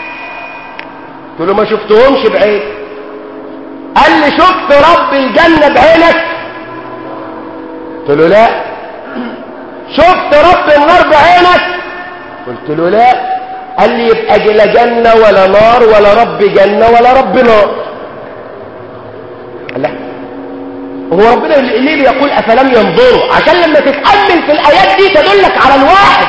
قلت له ما شفتهمش بعيني قال لي شفت رب الجنة بعينك قلت له لا شفت رب النار بعينك قلت له لا قال لي يبقى لا جنة ولا نار ولا رب جنة ولا رب نار قال لا هو ربنا ليه بيقول أفلم ينظروا عشان لما تتأمل في الآيات دي تدلك على الواحد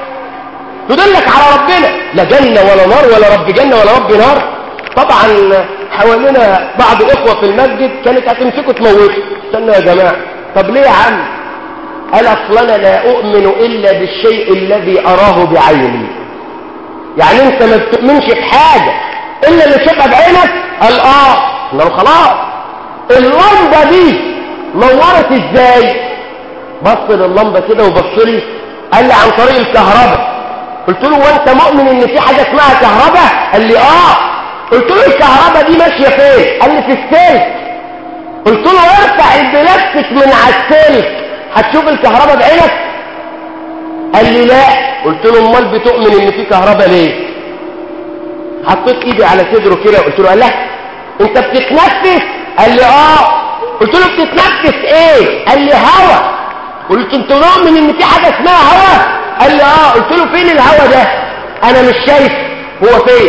تدلك على ربنا لا جنة ولا نار ولا رب جنة ولا رب نار طبعا حوالينا بعض الإخوة في المسجد كانت هتمسكوا تموتوا استنوا يا جماعة طب ليه يا عم قال أصلا لا أؤمن إلا بالشيء الذي أراه بعيني يعني أنت ما بتؤمنش بحاجة إلا اللي تشوفها بعينك قال آه لو خلاص اللمبة دي نورت إزاي بص لللمبة كده وبص لي قال لي عن طريق الكهرباء قلت له وانت مؤمن ان في حاجة اسمها كهرباء قال لي اه قلت له الكهرباء دي ماشية فين قال لي في السلك قلت له ارفع البلاستيك من على السلك هتشوف الكهرباء بعينك قال لي لا قلت له امال بتؤمن ان في كهرباء ليه حطيت ايدي على صدره كده قلت له لا انت بتتنفس قال لي اه قلت له بتتنفس ايه قال لي هوا قلت انت مؤمن ان في حاجه اسمها هوا قال لي اه قلت له فين الهوا ده انا مش شايف هو فين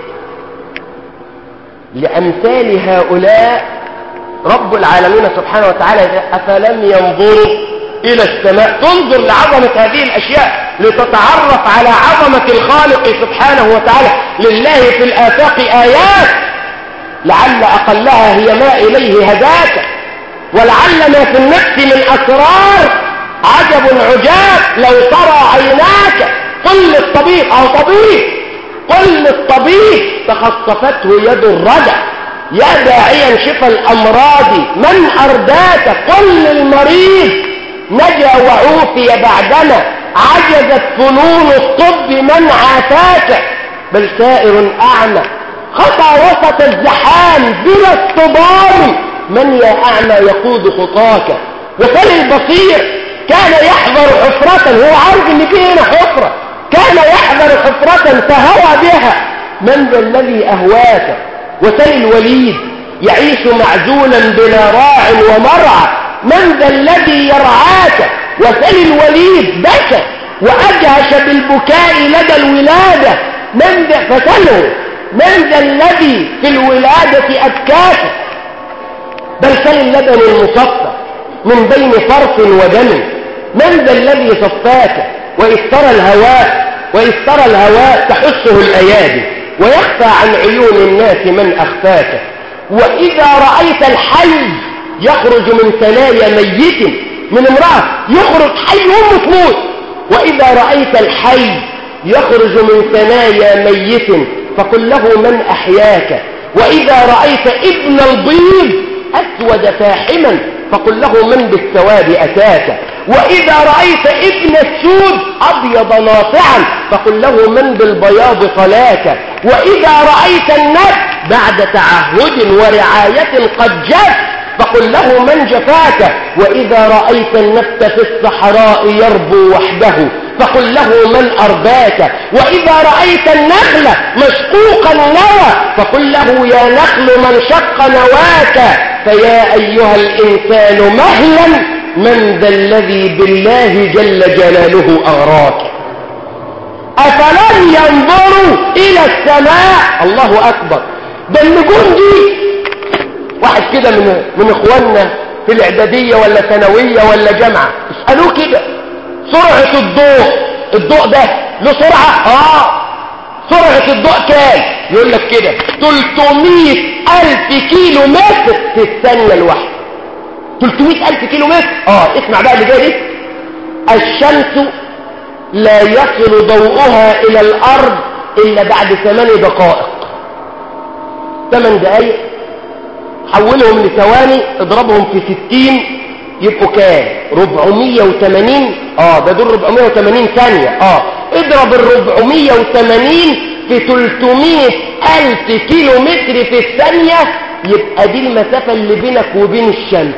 لامثال هؤلاء رب العالمين سبحانه وتعالى أفلم ينظروا إلى السماء تنظر لعظمة هذه الأشياء لتتعرف على عظمة الخالق سبحانه وتعالى لله في الآفاق آيات لعل أقلها هي ما إليه هداك ولعل ما في النفس من أسرار عجب عجاب لو ترى عيناك قل للطبيب أو طبيب قل للطبيب تخصفته يد الردى يا داعيا شفى الأمراض من أرداك قل للمريض نجا وعوفي بعدما عجزت فنون الطب من عافاك بل سائر أعمى خطى وسط الزحام بلا اصطدام من يا أعمى يقود خطاك وفل البصير كان يحذر حفرة هو عارف ان في هنا حفرة كان يحذر حفرة فهوى بها من ذا الذي أهواك وسل الوليد يعيش معزولا بلا راع ومرعى من ذا الذي يرعاك وسل الوليد بكى وأجهش بالبكاء لدى الولادة من ذا فسله من ذا الذي في الولادة أبكاك بل سل اللبن المصفى من بين فرث ودم من ذا الذي صفاك وإذ ترى الهواء وإذ ترى الهواء تحسه الأيادي ويخفى عن عيون الناس من أخفاك وإذا رأيت الحي يخرج من ثنايا ميت من امرأة يخرج حي أم تموت وإذا رأيت الحي يخرج من ثنايا ميت فقل له من أحياك وإذا رأيت ابن البيض أسود فاحما فقل له من بالسواد أتاك وإذا رأيت ابن السود أبيض ناطعا فقل له من بالبياض صلاك وإذا رأيت النفس بعد تعهد ورعاية قد جف فقل له من جفاك وإذا رأيت النفس في الصحراء يربو وحده فقل له من أرباك وإذا رأيت النخل مشقوق النوى فقل له يا نخل من شق نواك فيا أيها الإنسان مهلا من ذا الذي بالله جل جلاله أغراك أفلم ينظروا إلى السماء الله أكبر ده النجوم دي واحد كده من من اخواننا في الاعداديه ولا ثانويه ولا جامعه اسالوه كده سرعه الضوء الضوء ده له سرعه اه سرعه الضوء كام يقول لك كده 300 الف كيلو متر في الثانيه الواحده 300 الف كيلو متر اه اسمع بقى اللي جاي دي الشمس لا يصل ضوءها الى الارض الا بعد ثمان دقائق ثمان دقائق حولهم لثواني اضربهم في ستين يبقوا كام 480 اه ده دول 480 ثانية اه اضرب ال 480 في 300 ألف كيلو متر في الثانية يبقى دي المسافة اللي بينك وبين الشمس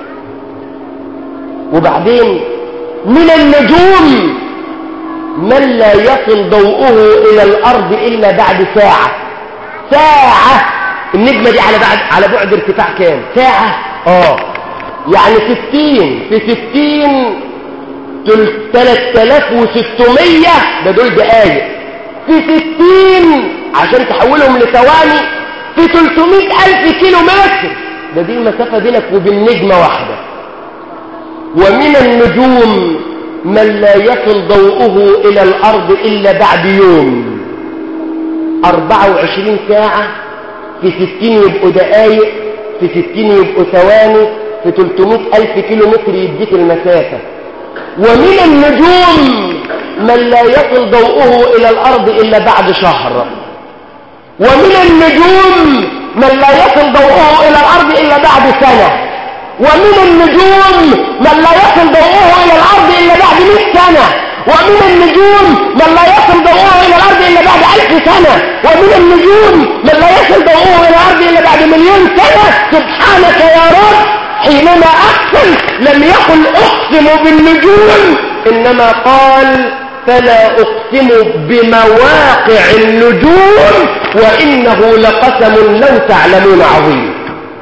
وبعدين من النجوم من لا يصل ضوءه إلى الأرض إلا بعد ساعة ساعة النجمة دي على بعد على بعد ارتفاع كام ساعة اه يعني ستين في ستين تلات تلاف وستمية ده دول دقايق في ستين عشان تحولهم لثواني في تلتمية ألف كيلو متر ده دي المسافة بينك وبين نجمة واحدة ومن النجوم من لا يصل ضوءه إلى الأرض إلا بعد يوم أربعة وعشرين ساعة في ستين يبقوا دقايق في ستين يبقوا ثواني في تلتمائة ألف كيلو متر يديك المسافة ومن النجوم من لا يصل ضوءه إلى الأرض إلا بعد شهر ومن النجوم من لا يصل ضوءه إلى الأرض إلا بعد سنة ومن النجوم من لا يصل ضوءه إلى الأرض إلا بعد مئة سنة ومن النجوم من لا يصل ضوءه إلى الأرض إلا بعد ألف سنة ومن النجوم من لا يصل ضوءه إلى الأرض إلا بعد مليون سنة سبحانك يا رب حينما أقسم لم يقل أقسم بالنجوم إنما قال فلا أقسم بمواقع النجوم وإنه لقسم لو تعلمون عظيم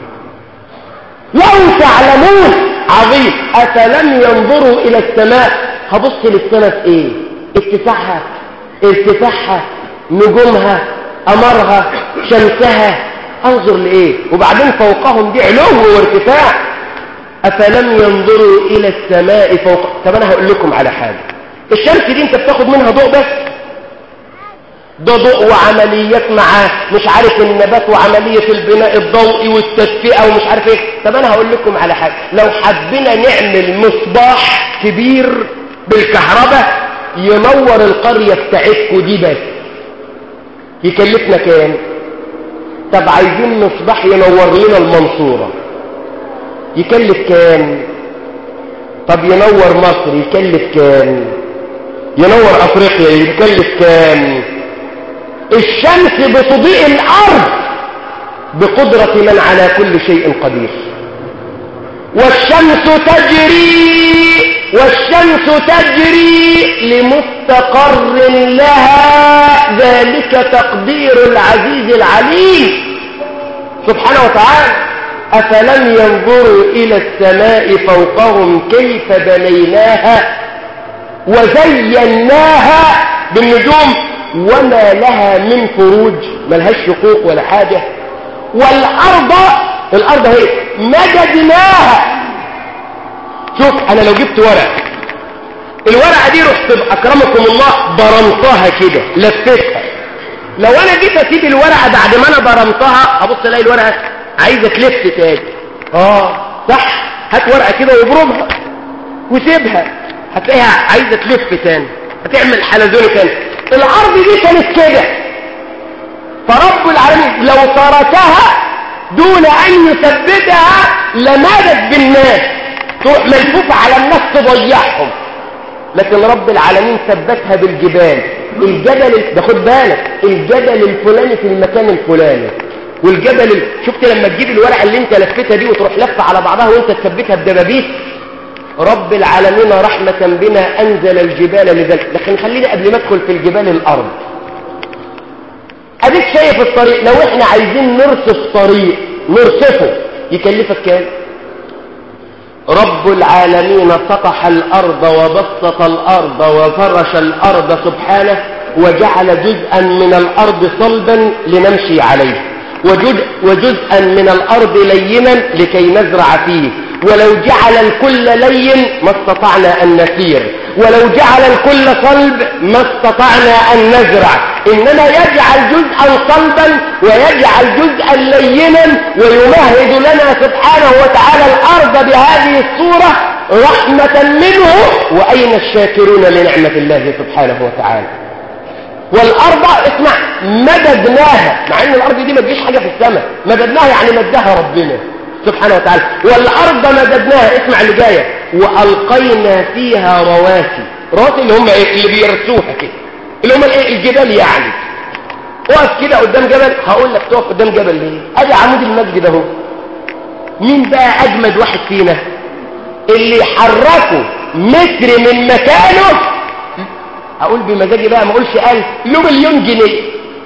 لو تعلمون عظيم أفلم ينظروا إلى السماء هبص للسماء في ايه اتساعها ارتفاعها نجومها قمرها شمسها انظر لايه وبعدين فوقهم دي علو وارتفاع افلم ينظروا الى السماء فوق طب انا هقول لكم على حاجه الشمس دي انت بتاخد منها ضوء بس ده ضوء وعمليات معاه مش عارف النبات وعملية البناء الضوئي والتدفئة ومش عارف ايه طب انا هقول لكم على حاجة لو حبينا نعمل مصباح كبير بالكهرباء ينور القرية بتاعتكم دي بس يكلفنا كام طب عايزين مصباح ينور لنا المنصورة يكلف كام طب ينور مصر يكلف كام ينور افريقيا يكلف كام الشمس بتضيء الارض بقدرة من على كل شيء قدير والشمس تجري والشمس تجري لمستقر لها ذلك تقدير العزيز العليم سبحانه وتعالى أفلم ينظروا إلى السماء فوقهم كيف بنيناها وزيناها بالنجوم وما لها من فروج ملهاش شقوق ولا حاجة والأرض الأرض هي مددناها شوف أنا لو جبت ورق الورقة دي رحت أكرمكم الله برمتها كده لفتها لو أنا جيت أسيب الورقة بعد ما أنا برمتها أبص ألاقي الورقة عايزة تلف تاني آه صح هات ورقة كده وابرمها وسيبها هتلاقيها عايزة تلف تاني هتعمل حلزون تاني الأرض دي كانت كده فرب العالمين لو تركها دون أن يثبتها لمادت بالناس تروح ملفوفة على الناس تضيعهم لكن رب العالمين ثبتها بالجبال الجبل ده خد بالك الجبل الفلاني في المكان الفلاني والجبل ال... شفت لما تجيب الورقه اللي انت لفتها دي وتروح لفه على بعضها وانت تثبتها بدبابيس رب العالمين رحمة بنا أنزل الجبال لذلك لكن خلينا قبل ما ادخل في الجبال الأرض أديك شايف الطريق لو احنا عايزين نرصف طريق نرصفه يكلفك كام رب العالمين سطح الأرض وبسط الأرض وفرش الأرض سبحانه وجعل جزءا من الأرض صلبا لنمشي عليه وجزء وجزءا من الأرض لينا لكي نزرع فيه ولو جعل الكل لين ما استطعنا أن نسير ولو جعل الكل صلب ما استطعنا أن نزرع إنما يجعل جزءا صلبا ويجعل جزءا لينا ويمهد لنا سبحانه وتعالى الأرض بهذه الصورة رحمة منه وأين الشاكرون لنعمة الله سبحانه وتعالى والأرض اسمع مددناها مع أن الأرض دي ما تجيش حاجة في السماء مددناها يعني مدها ربنا سبحانه وتعالى والأرض مددناها اسمع اللي جاية وألقينا فيها رواسي رواسي اللي هم ايه اللي بيرسوها كده اللي هم الايه الجبال يعني اقف كده قدام جبل هقول لك تقف قدام جبل ليه ادي عمود المسجد اهو مين بقى اجمد واحد فينا اللي حركه متر من مكانه هقول بمزاجي بقى ما اقولش ألف له مليون جنيه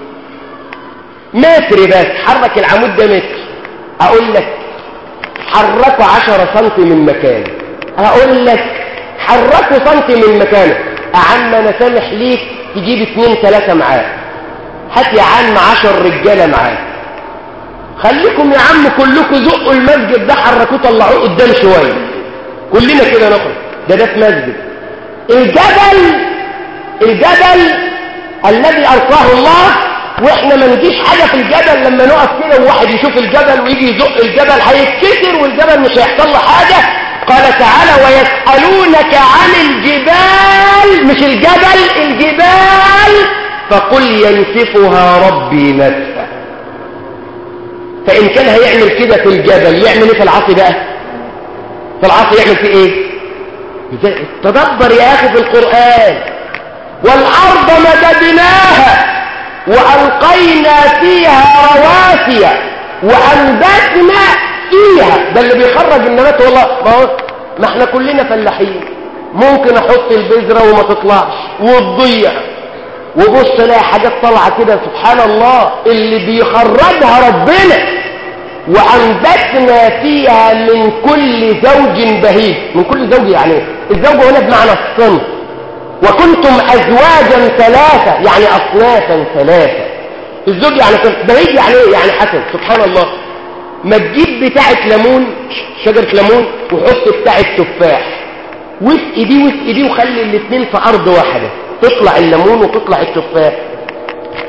متر بس حرك العمود ده متر اقول لك حركه عشرة سنتي من مكانه هقول لك حركه سنتي من مكانه اعم انا سامح ليك تجيب اتنين تلاتة معاه هات يا عم عشر رجالة معاه خليكم يا عم كلكم زقوا المسجد ده حركوه طلعوه قدام شوية كلنا كده نخرج ده ده في مسجد الجبل الجبل الذي ألقاه الله واحنا ما نجيش حاجة في الجبل لما نقف كده وواحد يشوف الجبل ويجي يزق الجبل هيتكسر والجبل مش هيحصل له حاجة قال تعالى ويسألونك عن الجبال مش الجبل الجبال فقل ينسفها ربي نسفا فإن كان هيعمل كده في الجبل يعمل ايه في العصي بقى في العصي يعمل في ايه تدبر يا اخي في القرآن والأرض مددناها وألقينا فيها رواسي وأنبتنا فيها ده اللي بيخرج النبات والله ما هو ما احنا كلنا فلاحين ممكن احط البذرة وما تطلعش وتضيع وبص الاقي حاجات طالعه كده سبحان الله اللي بيخرجها ربنا وأنبتنا فيها من كل زوج بهيج من كل زوج يعني الزوج هنا بمعنى الصنف وكنتم أزواجا ثلاثة يعني أصنافا ثلاثة الزوج يعني كنت بهيج يعني ايه يعني حسن سبحان الله ما تجيب بتاعة ليمون شجرة ليمون وحط بتاعة تفاح واسقي دي واسقي دي وخلي الاثنين في أرض واحدة تطلع الليمون وتطلع التفاح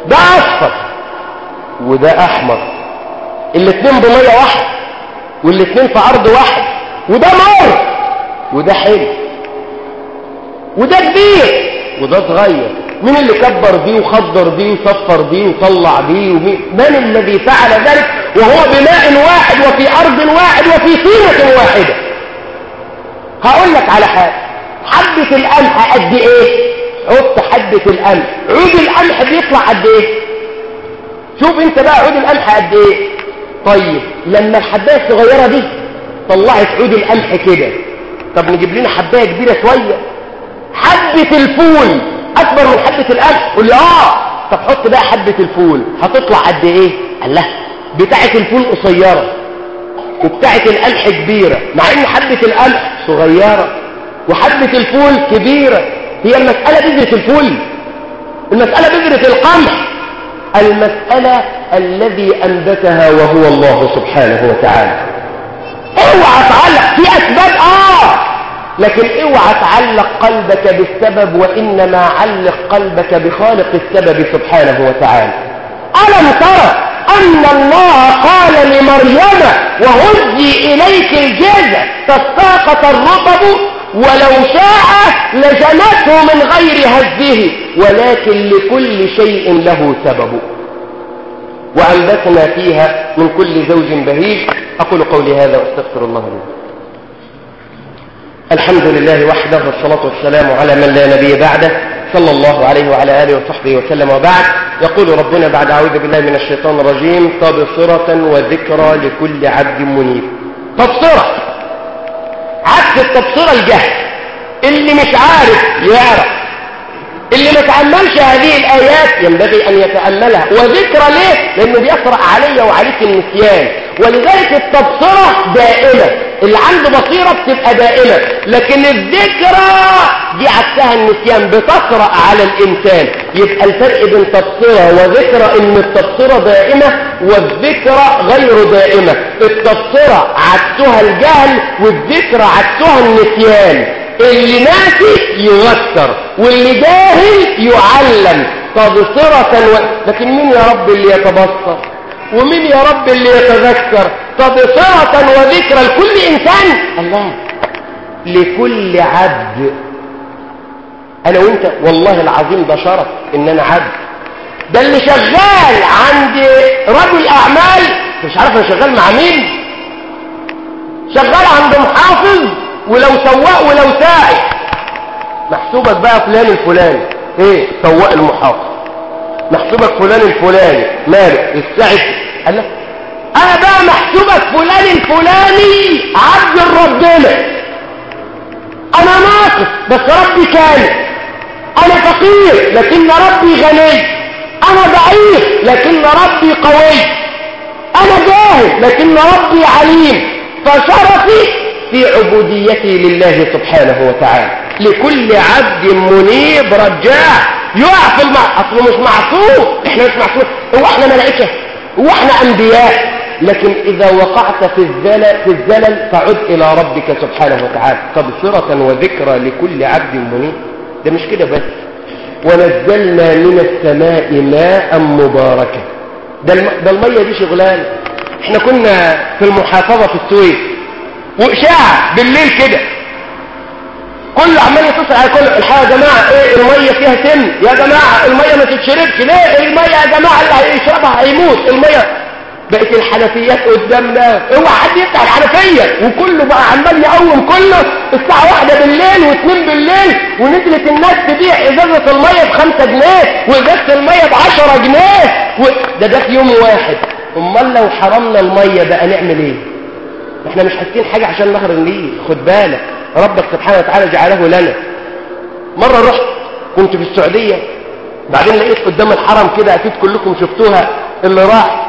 ده اصفر وده احمر الاتنين بمية واحدة والاتنين في ارض واحد وده مر وده حلو وده كبير وده صغير مين اللي كبر دي وخضر دي وصفر دي وطلع دي ومين من الذي فعل ذلك وهو بماء واحد وفي ارض واحد وفي طينة واحدة هقول لك على حاجة حبة القمح قد ايه حط حبة القمح عود القمح بيطلع قد ايه شوف انت بقى عود القمح قد ايه طيب لما الحبايه الصغيره دي طلعت عود القمح كده طب نجيب لنا حبايه كبيره شويه حبه الفول اكبر من حبه القمح قول لي اه طب حط بقى حبه الفول هتطلع قد ايه الله بتاعه الفول قصيره وبتاعه القمح كبيره مع ان حبه القمح صغيره وحبه الفول كبيره هي المساله بذره الفول المساله بذره القمح المسألة الذي أنبتها وهو الله سبحانه وتعالى اوعى تعلق في أسباب آه لكن اوعى تعلق قلبك بالسبب وإنما علق قلبك بخالق السبب سبحانه وتعالى ألم ترى أن الله قال لمريم وهزي إليك الجزء تساقط الرطب ولو شاء لجنته من غير هزه ولكن لكل شيء له سبب وأنبتنا فيها من كل زوج بهيج أقول قولي هذا وأستغفر الله لي الحمد لله وحده والصلاة والسلام على من لا نبي بعده صلى الله عليه وعلى آله وصحبه وسلم وبعد يقول ربنا بعد أعوذ بالله من الشيطان الرجيم تبصرة وذكرى لكل عبد منيب تبصرة عكس التبصرة الجهل اللي مش عارف يعرف اللي ما تعملش هذه الآيات ينبغي أن يتأملها وذكرى ليه؟ لأنه بيقرأ علي وعليك النسيان ولذلك التبصرة دائمة اللي عنده بصيرة بتبقى دائمة لكن الذكرى دي عكسها النسيان بتقرأ على الإنسان يبقى الفرق بين تبصرة وذكرى إن التبصرة دائمة والذكرى غير دائمة التبصرة عكسها الجهل والذكرى عكسها النسيان اللي ناسي يذكر واللي جاهل يعلم تبصرة و... لكن مين يا رب اللي يتبصر ومين يا رب اللي يتذكر تبصرة وذكرى لكل إنسان الله لكل عبد أنا وإنت والله العظيم ده شرف إن أنا عبد ده اللي شغال عند رجل أعمال مش عارف أنا شغال مع مين شغال عند محافظ ولو سواق ولو سائق محسوبك بقى فلان الفلاني ايه سواق المحافظ محسوبك فلان الفلاني مالك الساعد قال لك انا بقى محسوبك فلان الفلاني عبد ربنا انا ناقص بس ربي كامل انا فقير لكن ربي غني انا ضعيف لكن ربي قوي انا جاهل لكن ربي عليم فشرفي في عبوديتي لله سبحانه وتعالى لكل عبد منيب رجاع يقع في المع... اصله مش معصوم احنا مش معصوم هو احنا ملائكه هو احنا انبياء لكن اذا وقعت في الزلل في الزلل فعد الى ربك سبحانه وتعالى تبصره وذكرى لكل عبد منيب ده مش كده بس ونزلنا من السماء ماء مباركا ده, الم... ده الميه دي شغلانه احنا كنا في المحافظه في السويس وإشاعة بالليل كده كل عمال يتصل على كل الحقيقة يا جماعة ايه المية فيها سم يا جماعة المية ما تتشربش ليه المية يا جماعة اللي هيشربها هيموت المية بقت الحنفيات قدامنا اوعى حد يفتح الحنفية وكله بقى عمال يقوم كله الساعة واحدة بالليل واثنين بالليل ونزلت الناس تبيع ازازة المية بخمسة جنيه وازازة المية بعشرة جنيه و... ده ده في يوم واحد امال لو حرمنا المية بقى نعمل ايه احنا مش حاسين حاجة عشان نهر النيل خد بالك ربك سبحانه وتعالى جعله لنا مرة رحت كنت في السعودية بعدين لقيت قدام الحرم كده اكيد كلكم شفتوها اللي راح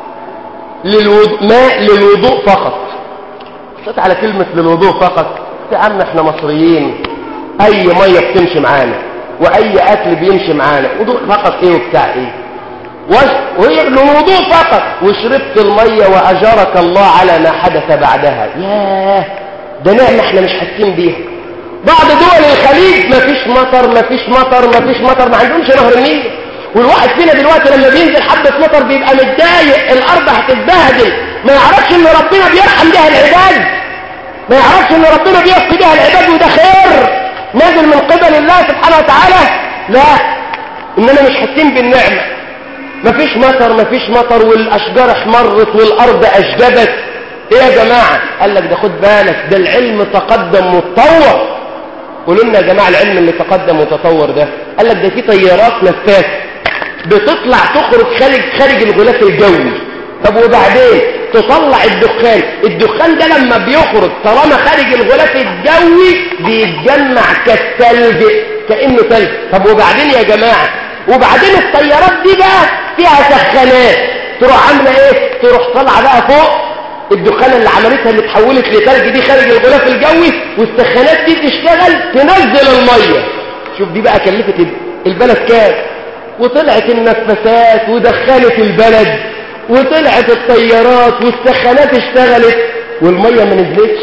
للوضوء ماء للوضوء فقط بصيت على كلمة للوضوء فقط يا عم احنا مصريين اي مية بتمشي معانا واي اكل بيمشي معانا وضوء فقط ايه وبتاع ايه وهي للوضوء فقط وشربت المية وأجارك الله على ما حدث بعدها ياه ده نعمة احنا مش حاسين بيها بعض دول الخليج مفيش مطر مفيش مطر مفيش مطر ما عندهمش نهر النيل والواحد فينا دلوقتي لما بينزل حبة مطر بيبقى متضايق الأرض هتتبهدل ما يعرفش إن ربنا بيرحم بيها العباد ما يعرفش إن ربنا بيسقي بيها العباد وده خير نازل من قبل الله سبحانه وتعالى لا إننا مش حاسين بالنعمة مفيش مطر مفيش مطر والأشجار احمرت والأرض أشجبت إيه يا جماعة قال لك ده خد بالك ده العلم تقدم وتطور قولوا لنا يا جماعة العلم اللي تقدم وتطور ده قال لك ده في طيارات نفاثة بتطلع تخرج خارج خارج الغلاف الجوي طب وبعدين تطلع الدخان الدخان ده لما بيخرج طالما خارج الغلاف الجوي بيتجمع كالثلج كأنه ثلج طب وبعدين يا جماعة وبعدين الطيارات دي بقى فيها سخانات تروح عاملة ايه تروح طالعة بقى فوق الدخانة اللي عملتها اللي اتحولت لثلج دي خارج الغلاف الجوي والسخانات دي تشتغل تنزل المية شوف دي بقى كلفت البلد كام وطلعت النفسات ودخلت البلد وطلعت الطيارات والسخانات اشتغلت والمية ما نزلتش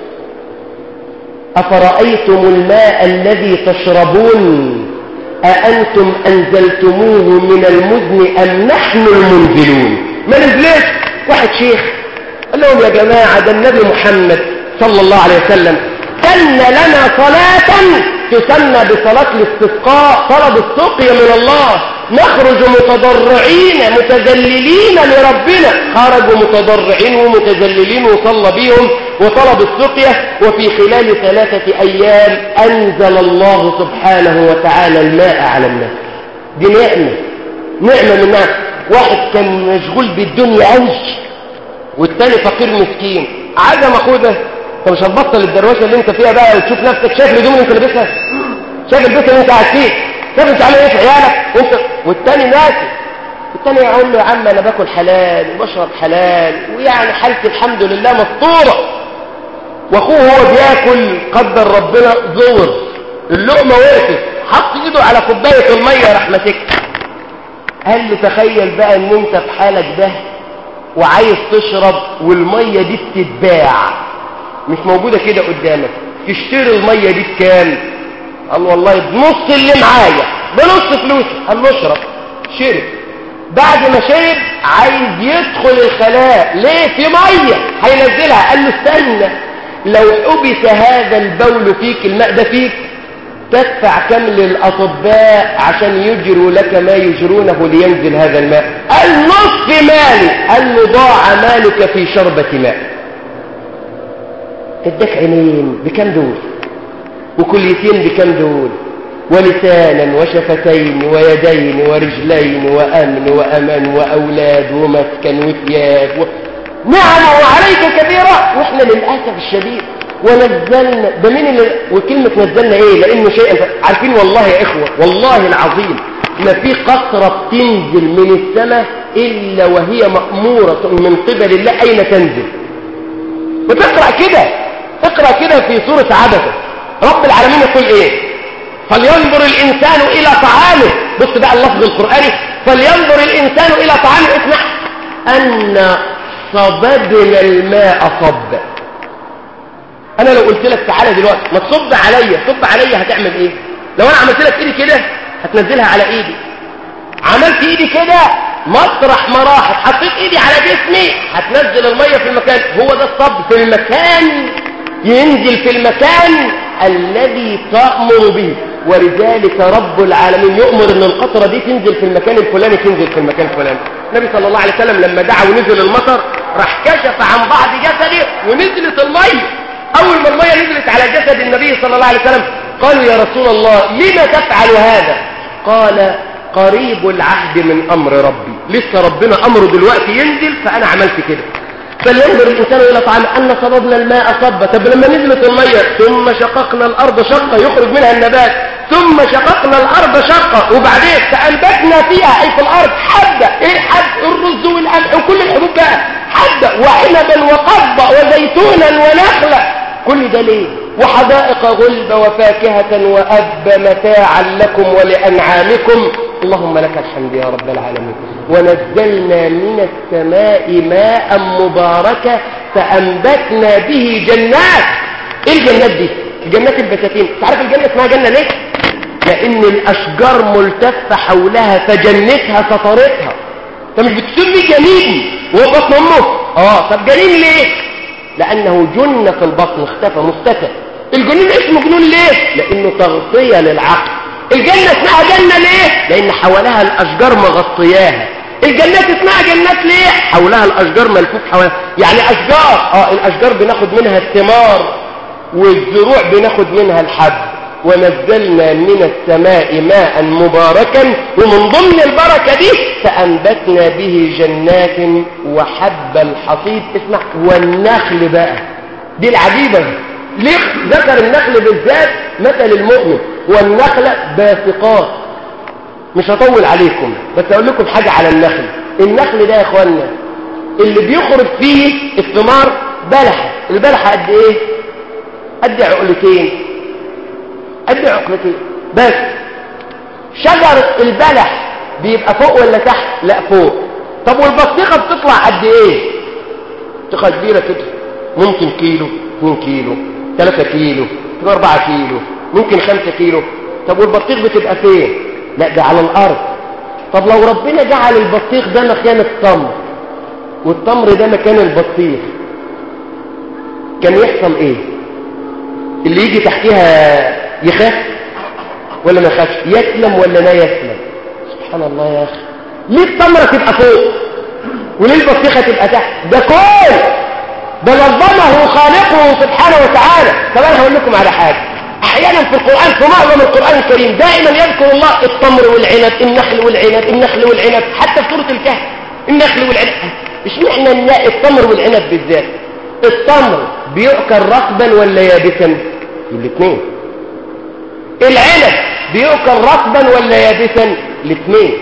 أفرأيتم الماء الذي تشربون أأنتم أنزلتموه من المزن أم نحن المنزلون ما نزلتش واحد شيخ قال لهم يا جماعة ده النبي محمد صلى الله عليه وسلم سن لنا صلاة تسمى بصلاة الاستسقاء طلب السقيا من الله نخرج متضرعين متذللين لربنا خرجوا متضرعين ومتذللين وصلى بهم وطلب السقيا وفي خلال ثلاثة أيام أنزل الله سبحانه وتعالى الماء على الناس دي نعمة نعمة من الناس واحد كان مشغول بالدنيا قوي والتاني فقير مسكين عدم اخوه ده انت مش هتبطل الدروشه اللي انت فيها بقى وتشوف نفسك شايف الهدوم اللي انت لابسها شايف البيت اللي انت قاعد فيه شايف انت عامل ايه في عيالك وانت والتاني ناسي التاني يقول له يا عم انا باكل حلال وبشرب حلال ويعني حالتي الحمد لله مستوره واخوه هو بياكل قدر ربنا زور اللقمه وقفت حط ايده على كوبايه الميه راح ماسكها قال لي تخيل بقى ان انت في حالك ده وعايز تشرب والمية دي بتتباع مش موجودة كده قدامك تشتري المية دي بكام قال والله بنص اللي معايا بنص فلوسي قال له اشرب شرب بعد ما شرب عايز يدخل الخلاء ليه في مية هينزلها قال له استنى لو حبس هذا البول فيك الماء ده فيك تدفع كم للأطباء عشان يجروا لك ما يجرونه لينزل هذا الماء قال نصف مالي قال له ضاع مالك في شربة ماء اداك عينين بكم دول وكليتين بكم دول ولسانا وشفتين ويدين ورجلين وأمن وأمن وأولاد ومسكن وثياب و... نعم وعليك كبيرة واحنا للأسف الشديد ونزلنا ده مين اللي وكلمة نزلنا ايه لانه شيء عارفين والله يا اخوة والله العظيم ما في قطرة تنزل من السماء الا وهي مأمورة من قبل الله اين تنزل وتقرأ كده اقرأ كده في سورة عبسة رب العالمين يقول ايه فلينظر الانسان الى طعامه بص بقى اللفظ القرآني فلينظر الانسان الى طعامه اسمع ان صببنا الماء صبا انا لو قلت لك تعالى دلوقتي ما تصب عليا صب عليا هتعمل ايه لو انا عملت لك ايدي كده هتنزلها على ايدي عملت ايدي كده مطرح ما راحت حطيت ايدي على جسمي هتنزل الميه في المكان هو ده الصب في المكان ينزل في المكان الذي تأمر به ولذلك رب العالمين يؤمر ان القطرة دي تنزل في المكان الفلاني تنزل في المكان الفلاني النبي صلى الله عليه وسلم لما دعا ونزل المطر راح كشف عن بعض جسده ونزلت الميه أول ما المية نزلت على جسد النبي صلى الله عليه وسلم قالوا يا رسول الله لما تفعل هذا قال قريب العهد من أمر ربي لسه ربنا أمره دلوقتي ينزل فأنا عملت كده فلينظر الإنسان إلى طعام أن صببنا الماء صبا طب لما نزلت المية ثم شققنا الأرض شقة يخرج منها النبات ثم شققنا الأرض شقة وبعدين فأنبتنا فيها أي في الأرض حبة إيه الحب الرز والقمح وكل الحبوب بقى حبة وعنبا وقضبا وزيتونا ونخلا كل ده ليه وحدائق غلب وفاكهة وأب متاعا لكم ولأنعامكم اللهم لك الحمد يا رب العالمين ونزلنا من السماء ماء مباركة فأنبتنا به جنات ايه الجنات دي جنات البساتين تعرف الجنة اسمها جنة ليه لان الاشجار ملتفة حولها فجنتها سطرتها انت مش بتسمي جنين وهو بطن امه اه طب جنين ليه لانه جن في البطن اختفى مختفى الجنين اسمه جنون ليه لانه تغطية للعقل الجنة اسمها جنة ليه لان حوالها الاشجار مغطياها الجنات اسمها جنات ليه حولها الاشجار ملفوف حوالها يعني اشجار اه الاشجار بناخد منها الثمار والزروع بناخد منها الحب ونزلنا من السماء ماء مباركا ومن ضمن البركة دي فأنبتنا به جنات وحب الحصيد اسمع والنخل بقى دي العجيبة ليه ذكر النخل بالذات مثل المؤمن والنخل باسقات مش هطول عليكم بس اقول لكم حاجة على النخل النخل ده يا اخوانا اللي بيخرج فيه الثمار بلحة البلحة قد ايه قد عقلتين قد عقلتين بس شجر البلح بيبقى فوق ولا تحت لا فوق طب والبطيخة بتطلع قد ايه بطيخة كبيرة كده ممكن كيلو 2 كيلو 3 كيلو 4 كيلو ممكن 5 كيلو طب والبطيخ بتبقى فين لا ده على الارض طب لو ربنا جعل البطيخ ده مكان التمر والتمر ده مكان البطيخ كان يحصل ايه اللي يجي تحتيها يخاف ولا ما يخافش يسلم ولا لا يسلم سبحان الله يا اخي ليه التمره تبقى فوق وليه البطيخه تبقى تحت ده كل ده نظمه خالقه سبحانه وتعالى طب انا هقول لكم على حاجه احيانا في القران في معظم القران الكريم دائما يذكر الله التمر والعنب النخل والعنب النخل والعنب حتى في سوره الكهف النخل والعنب اشمعنى نلاقي التمر والعنب بالذات التمر بيؤكل رطبا ولا يابسا الاثنين العنب بيؤكل رطبا ولا يابسا الاثنين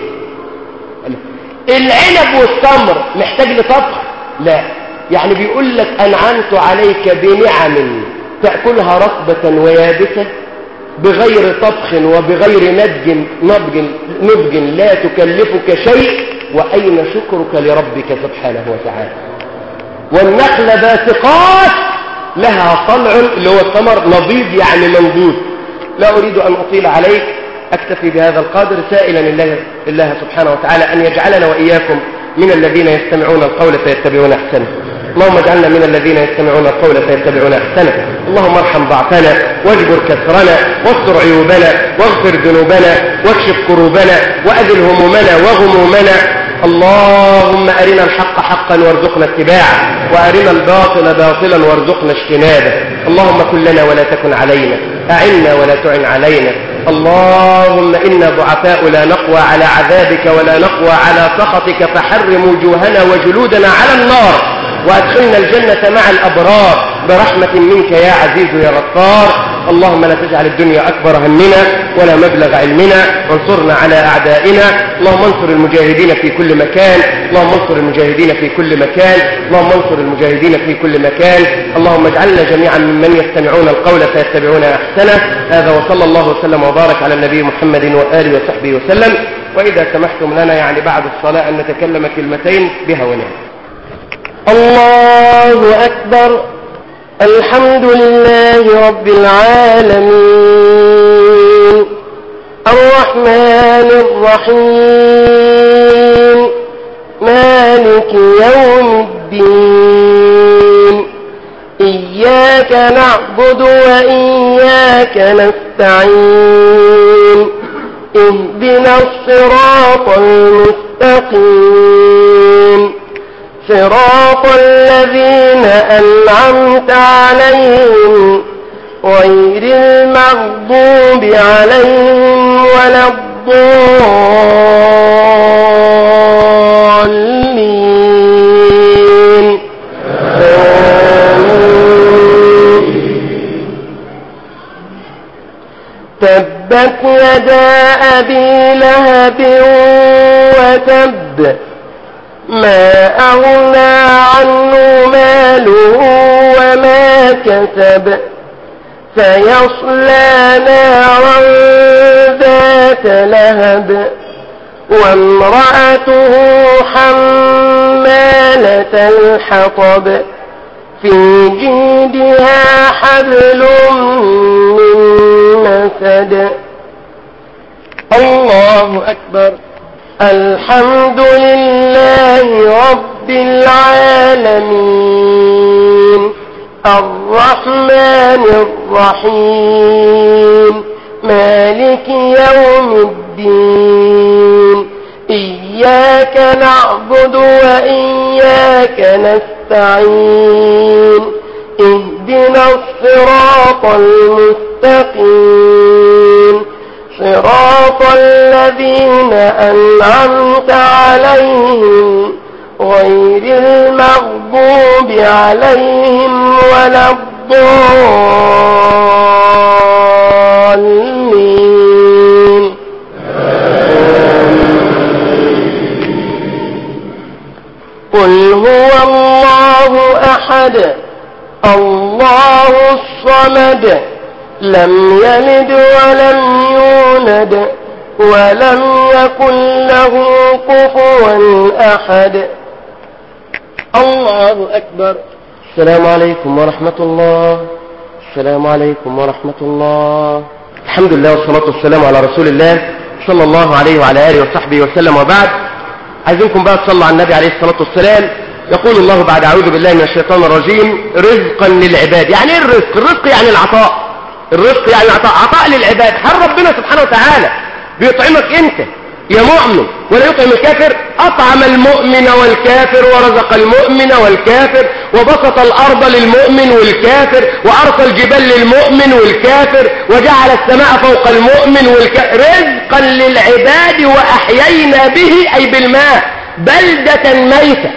العنب والتمر محتاج لطبخ لا يعني بيقول لك انعمت عليك بنعم تاكلها رطبه ويابسه بغير طبخ وبغير نضج نضج نضج لا تكلفك شيء واين شكرك لربك سبحانه وتعالى والنخل باسقات لها طلع اللي هو الثمر نضيد يعني منضود لا أريد أن أطيل عليك أكتفي بهذا القدر سائلا الله, الله سبحانه وتعالى أن يجعلنا وإياكم من الذين يستمعون القول فيتبعون أحسنه اللهم اجعلنا من الذين يستمعون القول فيتبعون أحسنه اللهم ارحم ضعفنا واجبر كسرنا واستر عيوبنا واغفر ذنوبنا واكشف كروبنا وأذل همومنا وغمومنا اللهم أرنا الحق حقا وارزقنا اتباعه وأرنا الباطل باطلا وارزقنا اجتنابه اللهم كن لنا ولا تكن علينا أعنا ولا تعن علينا اللهم إنا ضعفاء لا نقوى على عذابك ولا نقوى على سخطك فحرم وجوهنا وجلودنا على النار وأدخلنا الجنة مع الأبرار برحمة منك يا عزيز يا غفار اللهم لا تجعل الدنيا أكبر همنا ولا مبلغ علمنا وانصرنا على أعدائنا اللهم انصر المجاهدين في كل مكان اللهم انصر المجاهدين في كل مكان اللهم انصر المجاهدين في كل مكان اللهم اجعلنا جميعا ممن يستمعون القول فيتبعون أحسنه هذا وصلى الله وسلم وبارك على النبي محمد وآله وصحبه وسلم وإذا سمحتم لنا يعني بعد الصلاة أن نتكلم كلمتين بها ونعم الله أكبر الحمد لله رب العالمين الرحمن الرحيم مالك يوم الدين إياك نعبد وإياك نستعين اهدنا الصراط المستقيم صراط الذين أنعمت عليهم غير المغضوب عليهم ولا الضالين تبت يدا أبي لهب وتب ما أغنى عنه ماله وما كسب سيصلى نارا ذات لهب وامرأته حمالة الحطب في جيدها حبل من مسد الله أكبر الحمد لله رب العالمين الرحمن الرحيم مالك يوم الدين إياك نعبد وإياك نستعين اهدنا الصراط المستقيم صراط الذين أنعمت عليهم غير المغضوب عليهم ولا الضالين قل هو الله أحد الله الصمد لم يلد ولم يولد ولم يكن له كفوا أحد الله أكبر السلام عليكم ورحمة الله السلام عليكم ورحمة الله الحمد لله والصلاة والسلام على رسول الله صلى الله عليه وعلى آله وصحبه وسلم وبعد عايزينكم بقى تصلوا على النبي عليه الصلاة والسلام يقول الله بعد أعوذ بالله من الشيطان الرجيم رزقا للعباد يعني ايه الرزق الرزق يعني العطاء الرزق يعني العطاء عطاء للعباد هل ربنا سبحانه وتعالى بيطعمك انت يا مؤمن ولا يطعم الكافر أطعم المؤمن والكافر ورزق المؤمن والكافر وبسط الأرض للمؤمن والكافر وأرسى الجبال للمؤمن والكافر وجعل السماء فوق المؤمن والكافر رزقا للعباد وأحيينا به أي بالماء بلدة ميتة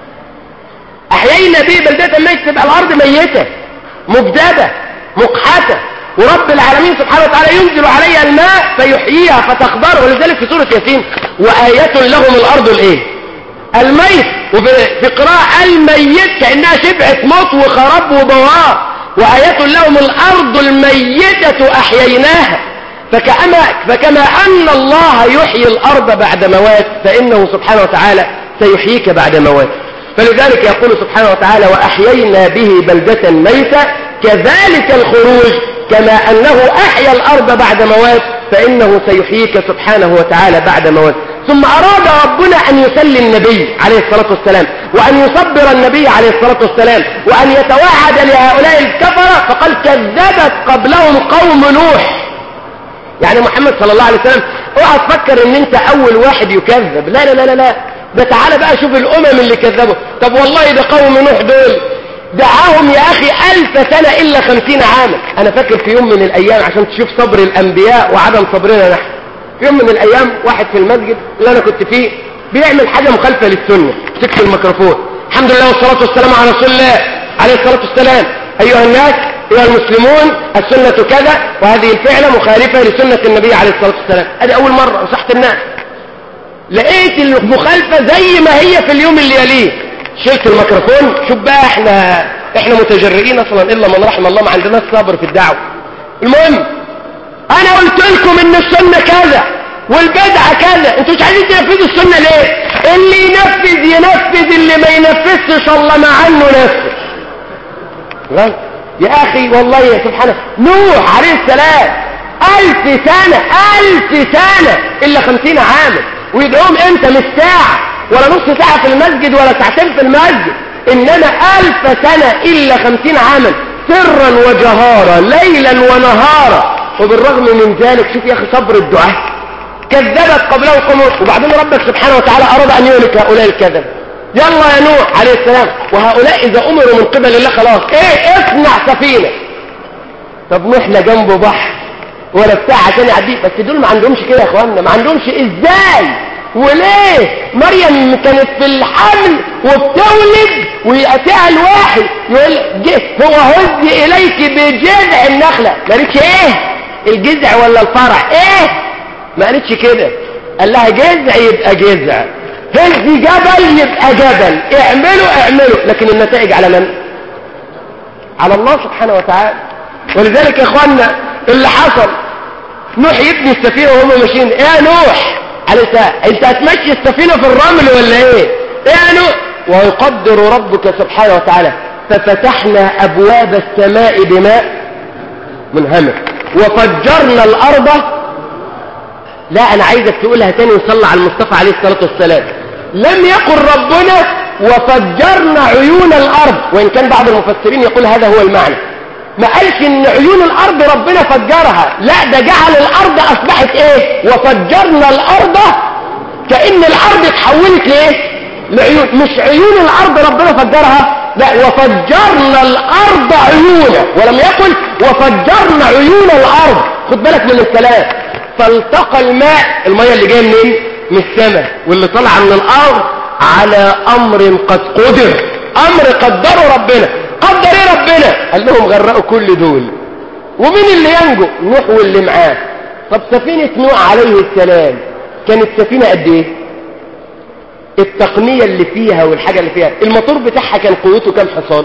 أحيينا به بلدة ميتة تبقى الأرض ميتة مجدبة مقحتة ورب العالمين سبحانه وتعالى ينزل عليها الماء فيحييها فتخضر ولذلك في سورة ياسين وآية لهم الأرض الإيه الميت وفي قراءة الميت كأنها شبعة موت وخراب وبوار وآية لهم الأرض الميتة أحييناها فكأما, فكما أن الله يحيي الأرض بعد موات فإنه سبحانه وتعالى سيحييك بعد موات فلذلك يقول سبحانه وتعالى وأحيينا به بلدة ميتة كذلك الخروج كما أنه أحيا الأرض بعد موات فإنه سيحييك سبحانه وتعالى بعد موات ثم أراد ربنا أن يسلي النبي عليه الصلاة والسلام وأن يصبر النبي عليه الصلاة والسلام وأن يتوعد لهؤلاء الكفرة فقال كذبت قبلهم قوم نوح يعني محمد صلى الله عليه وسلم اوعى تفكر ان انت اول واحد يكذب لا لا لا لا لا ده تعالى بقى شوف الامم اللي كذبوا طب والله ده قوم نوح دول دعاهم يا أخي ألف سنة إلا خمسين عاما أنا فاكر في يوم من الأيام عشان تشوف صبر الأنبياء وعدم صبرنا نحن في يوم من الأيام واحد في المسجد اللي أنا كنت فيه بيعمل حاجة مخالفة للسنة سكت الميكروفون الحمد لله والصلاة والسلام على رسول الله عليه الصلاة والسلام أيها الناس أيها المسلمون السنة كذا وهذه الفعلة مخالفة لسنة النبي عليه الصلاة والسلام هذه أول مرة نصحت الناس لقيت المخالفة زي ما هي في اليوم اللي يليه شلت الميكروفون شوف بقى احنا احنا متجرئين اصلا الا من رحم الله ما عندناش صبر في الدعوه المهم انا قلت لكم ان السنه كذا والبدعه كذا انتوا مش عايزين تنفذوا السنه ليه اللي ينفذ ينفذ اللي ما ينفذش الله ما عنه نفذ غلط يا اخي والله يا سبحانه نوح عليه السلام الف سنه الف سنه الا خمسين عاما ويدعوهم امتى مش ساعه ولا نص ساعة في المسجد ولا ساعتين في المسجد إنما ألف سنة إلا خمسين عاما سرا وجهارا ليلا ونهارا وبالرغم من ذلك شوف يا أخي صبر الدعاء كذبت قبله قوم وبعدين ربك سبحانه وتعالى أراد أن يهلك هؤلاء الكذب يلا يا نوح عليه السلام وهؤلاء إذا أمروا من قبل الله خلاص إيه اصنع سفينة طب نوح لا جنبه بحر ولا بتاع عشان يعديه بس دول ما عندهمش كده يا اخوانا ما عندهمش ازاي وليه مريم كانت في الحمل وبتولد ويأتيها الواحد يقول هو هز إليك بجذع النخلة ما قالتش ايه الجذع ولا الفرع ايه ما قالتش كده قال لها جذع يبقى جذع هز جبل يبقى جبل اعملوا اعملوا لكن النتائج على من على الله سبحانه وتعالى ولذلك يا اخوانا اللي حصل نوح يبني السفينة وهم ماشيين ايه يا نوح عليه السلام انت هتمشي السفينة في الرمل ولا ايه ايه نوح ويقدر ربك سبحانه وتعالى ففتحنا ابواب السماء بماء منهمر وفجرنا الارض لا انا عايزك تقولها تاني وصلى على المصطفى عليه الصلاة والسلام لم يقل ربنا وفجرنا عيون الارض وان كان بعض المفسرين يقول هذا هو المعنى ما قالش ان عيون الارض ربنا فجرها لا ده جعل الارض اصبحت ايه وفجرنا الارض كأن الارض اتحولت لايه لعيون مش عيون الارض ربنا فجرها لا وفجرنا الارض عيونا ولم يقل وفجرنا عيون الارض خد بالك من الكلام فالتقى الماء المية اللي جايه منين من السماء واللي طالعه من الارض على امر قد قدر امر قدره ربنا قدر ايه ربنا قال لهم غرقوا كل دول ومين اللي ينجو نوح واللي معاه طب سفينة نوح عليه السلام كانت سفينة قد ايه التقنية اللي فيها والحاجة اللي فيها الموتور بتاعها كان قوته كام حصان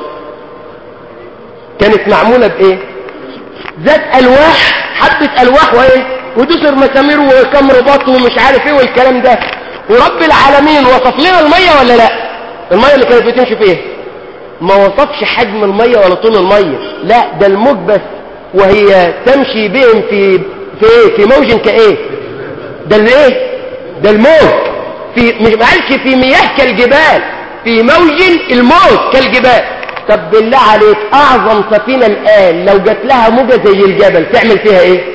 كانت معمولة بايه ذات الواح حبة الواح وايه ودسر مسامير وكم رباط ومش عارف ايه والكلام ده ورب العالمين وصف لنا المية ولا لا المية اللي كانت بتمشي فيها ما وصفش حجم المية ولا طول المية لا ده الموج بس وهي تمشي بهم في في ايه في موج كايه ده الايه ده الموج في مش معلش في مياه كالجبال في موج الموج كالجبال طب بالله عليك اعظم سفينة الان لو جات لها موجة زي الجبل تعمل فيها ايه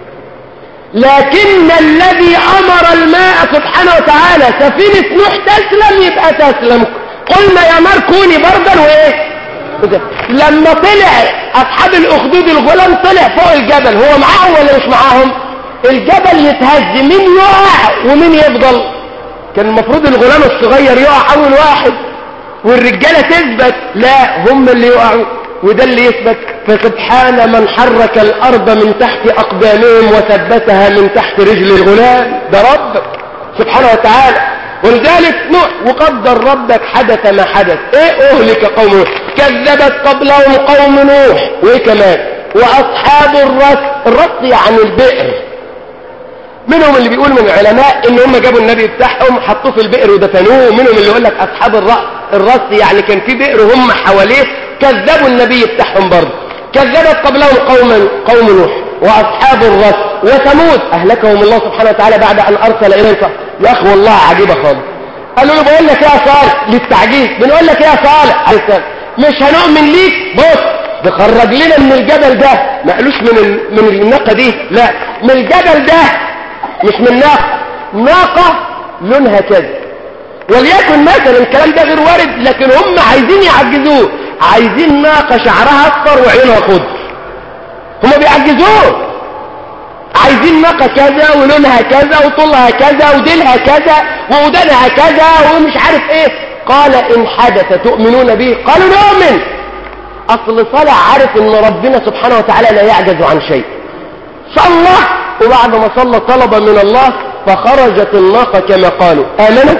لكن الذي امر الماء سبحانه وتعالى سفينة نوح تسلم يبقى تسلم قلنا يا نار كوني بردا وايه لما طلع اصحاب الاخدود الغلام طلع فوق الجبل هو معاهم ولا مش معاهم الجبل يتهز مين يقع ومين يفضل كان المفروض الغلام الصغير يقع اول واحد والرجالة تثبت لا هم اللي يقعوا وده اللي يثبت فسبحان من حرك الارض من تحت اقدامهم وثبتها من تحت رجل الغلام ده ربك سبحانه وتعالى ولذلك نوح وقدر ربك حدث ما حدث ايه اهلك قوم نوح كذبت قبلهم قوم نوح وايه كمان واصحاب الرس الرس يعني البئر منهم اللي بيقول من العلماء ان هم جابوا النبي بتاعهم حطوه في البئر ودفنوه منهم اللي يقول لك اصحاب الرأس الرس يعني كان في بئر هم حواليه كذبوا النبي بتاعهم برضه كذبت قبلهم قوم قوم نوح واصحاب الرس وثمود اهلكهم الله سبحانه وتعالى بعد ان ارسل اليهم يا اخي والله عجيبه خالص قالوا له بقول لك يا صالح للتعجيز بنقول لك يا صالح عليه السلام مش هنؤمن ليك بص تخرج لنا من الجبل ده ما قالوش من ال... من الناقه دي لا من الجبل ده مش من ناقه ناقه لونها كذا وليكن مثلا الكلام ده غير وارد لكن هم عايزين يعجزوه عايزين ناقه شعرها اصفر وعينها خضر هم بيعجزوه عايزين ناقه كذا ولونها كذا وطولها كذا وديلها كذا وودانها كذا ومش عارف ايه قال ان حدث تؤمنون به قالوا نؤمن اصل صالح عارف ان ربنا سبحانه وتعالى لا يعجز عن شيء صلى وبعد ما صلى طلب من الله فخرجت الناقة كما قالوا آمنوا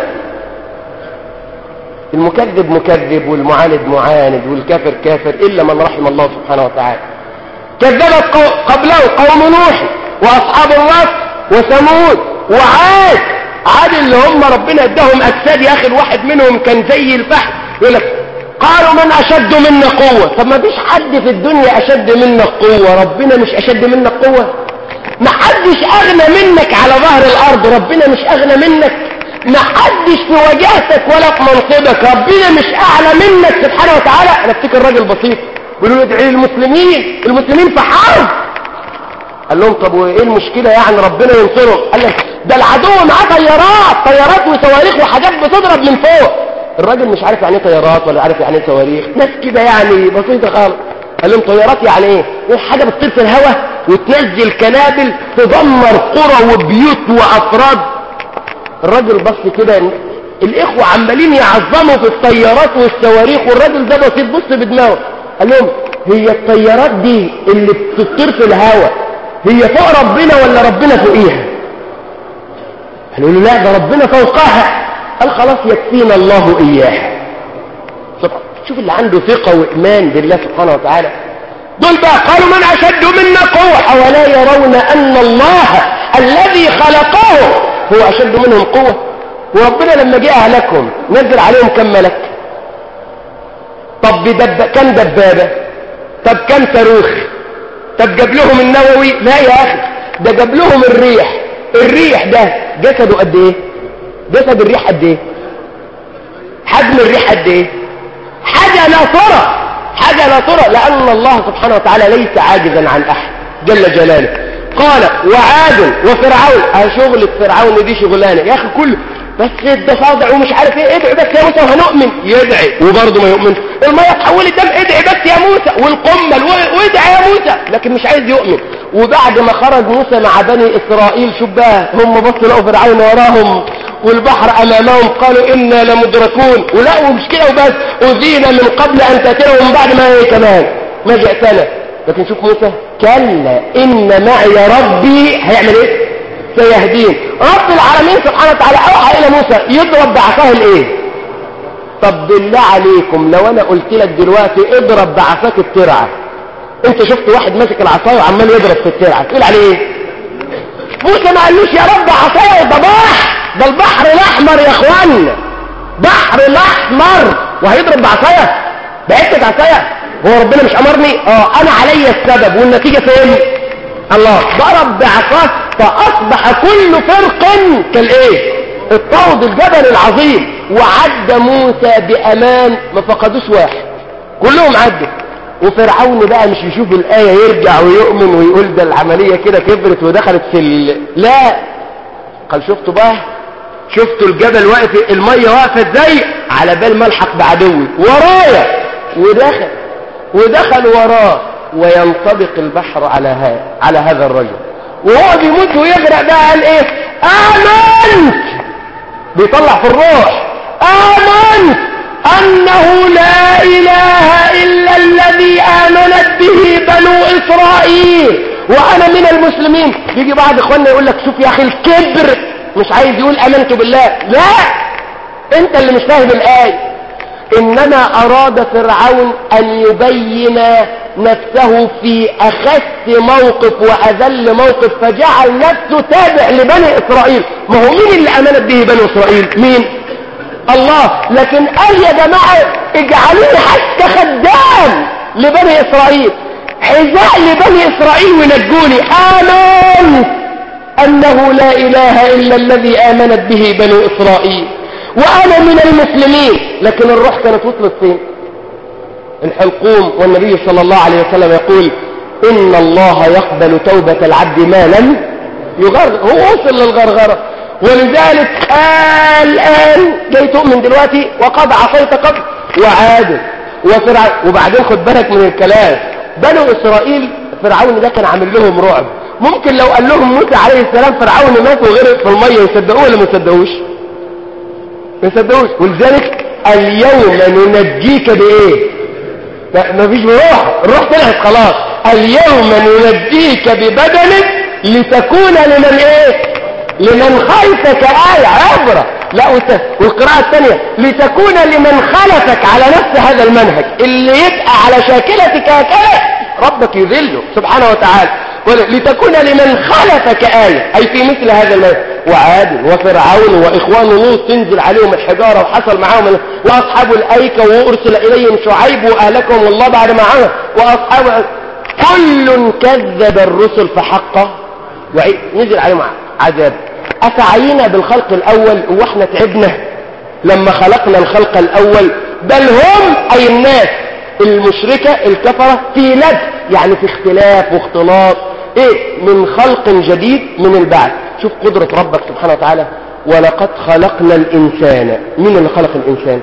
المكذب مكذب والمعاند معاند والكافر كافر إلا من رحم الله سبحانه وتعالى كذبت قبله قوم نوح وأصحاب الرس وثمود وعاد عاد اللي هم ربنا اداهم أجساد يا أخي الواحد منهم كان زي الفحم يقول لك قالوا من أشد منا قوة طب ما فيش حد في الدنيا أشد منا قوة ربنا مش أشد منا قوة ما حدش أغنى منك على ظهر الأرض ربنا مش أغنى منك ما حدش في وجهتك ولا في منصبك ربنا مش أعلى منك سبحانه وتعالى أنا افتكر راجل بسيط بيقولوا ادعي للمسلمين المسلمين في حرب قال لهم طب وايه المشكلة يعني ربنا ينصرهم قال لك ده العدو معاه طيارات طيارات وصواريخ وحاجات بتضرب من فوق الراجل مش عارف يعني ايه طيارات ولا عارف يعني ايه صواريخ ناس كده يعني بسيطة خالص قال لهم طيارات يعني ايه ايه حاجة بتطير في الهواء وتنزل كنابل تدمر قرى وبيوت وافراد الراجل بص كده الاخوة عمالين يعظموا في الطيارات والصواريخ والراجل ده بسيط بص بدماغه قال لهم هي الطيارات دي اللي بتطير في الهواء هي فوق ربنا ولا ربنا فوقيها قالوا له لا ده ربنا فوقها قال خلاص يكفينا الله إياها شوف اللي عنده ثقة وإيمان بالله سبحانه وتعالى دول بقى قالوا من أشد منا قوة أولا يرون أن الله الذي خلقه هو أشد منهم قوة وربنا لما جاء أهلكهم نزل عليهم كم ملك طب بدب... كم دبابة طب كم صاروخ طب جاب لهم النووي لا يا أخي ده جاب لهم الريح الريح ده جسده قد ايه جسد الريح قد ايه حجم الريح قد ايه حاجة لا ترى حاجة لا ترى لأن الله سبحانه وتعالى ليس عاجزا عن أحد جل جلاله قال وعاد وفرعون اه شغلة فرعون دي شغلانة يا أخي كله بس الضفادع ومش عارف ايه ادعي بس يا موسى وهنؤمن يدعي وبرضه ما يؤمنش المية تحولت دم ادعي بس يا موسى والقمل وادعي يا موسى لكن مش عايز يؤمن وبعد ما خرج موسى مع بني إسرائيل شوف بقى هم بصوا لقوا فرعون وراهم والبحر أمامهم قالوا إنا لمدركون ولقوا مش كده وبس أذينا من قبل أن تأتينا ومن بعد ما هي كمان ما جئتنا لكن شوف موسى كلا إن معي ربي هيعمل إيه سيهدين رب العالمين سبحانه وتعالى أوحى إلى موسى يضرب بعصاه الإيه طب بالله عليكم لو أنا قلت لك دلوقتي اضرب بعصاك الترعة انت شفت واحد ماسك العصايه وعمال يضرب في الترعه تقول عليه ايه موسى ما قالوش يا رب عصايه ده بحر ده البحر الاحمر يا اخوان بحر الاحمر وهيضرب بعصايه بحته عصايه هو ربنا مش امرني اه انا عليا السبب والنتيجه فين الله ضرب بعصاه فاصبح كل فرق كالايه الطود الجبل العظيم وعدى موسى بامان ما فقدوش واحد كلهم عدوا وفرعون بقى مش يشوف الآية يرجع ويؤمن ويقول ده العملية كده كبرت ودخلت في ال... لا قال شفتوا بقى شفتوا الجبل واقف المية واقفة ازاي على بال ما الحق بعدوي ورايا ودخل ودخل وراه وينطبق البحر على هذا على هذا الرجل وهو بيموت ويغرق بقى قال ايه امنت بيطلع في الروح امنت أنه لا إله إلا الذي آمنت به بنو إسرائيل وأنا من المسلمين يجي بعض إخواننا يقول لك شوف يا أخي الكبر مش عايز يقول أمنت بالله لا أنت اللي مش فاهم الآية إنما أراد فرعون أن يبين نفسه في أخس موقف وأذل موقف فجعل نفسه تابع لبني إسرائيل ما هو مين اللي أمنت به بني إسرائيل مين الله لكن قال يا جماعة اجعلوني حتى خدام لبني إسرائيل حذاء لبني إسرائيل ونجوني آمنت أنه لا إله إلا الذي آمنت به بنو إسرائيل وأنا من المسلمين لكن الروح كانت وصلت فين الحلقوم والنبي صلى الله عليه وسلم يقول إن الله يقبل توبة العبد ما لم يغرغر هو وصل للغرغرة ولذلك الآن جاي تؤمن دلوقتي وقد عصيت قبل وعاد وفرعون وبعدين خد بالك من الكلام بنو إسرائيل فرعون ده كان عامل لهم رعب ممكن لو قال لهم موسى عليه السلام فرعون مات وغرق في المية يصدقوه ولا ما يصدقوش ما يصدقوش ولذلك اليوم ننجيك بإيه مفيش روح الروح طلعت خلاص اليوم ننجيك ببدنك لتكون لمن ايه لمن خلفك آية عبرة لا والقراءة الثانية لتكون لمن خلفك على نفس هذا المنهج اللي يبقى على شاكلتك هكذا ربك يذله سبحانه وتعالى لتكون لمن خلفك آية أي في مثل هذا المنهج وعاد وفرعون وإخوان لوط تنزل عليهم الحجارة وحصل معاهم وأصحاب الأيكة وأرسل إليهم شعيب وأهلكهم الله بعد ما عمل وأصحاب كل كذب الرسل فحقه نزل عليهم عذاب أفعينا بالخلق الأول وإحنا تعبنا لما خلقنا الخلق الأول بل هم أي الناس المشركة الكفرة في لد يعني في اختلاف واختلاط ايه من خلق جديد من البعث شوف قدرة ربك سبحانه وتعالى ولقد خلقنا الإنسان مين اللي خلق الإنسان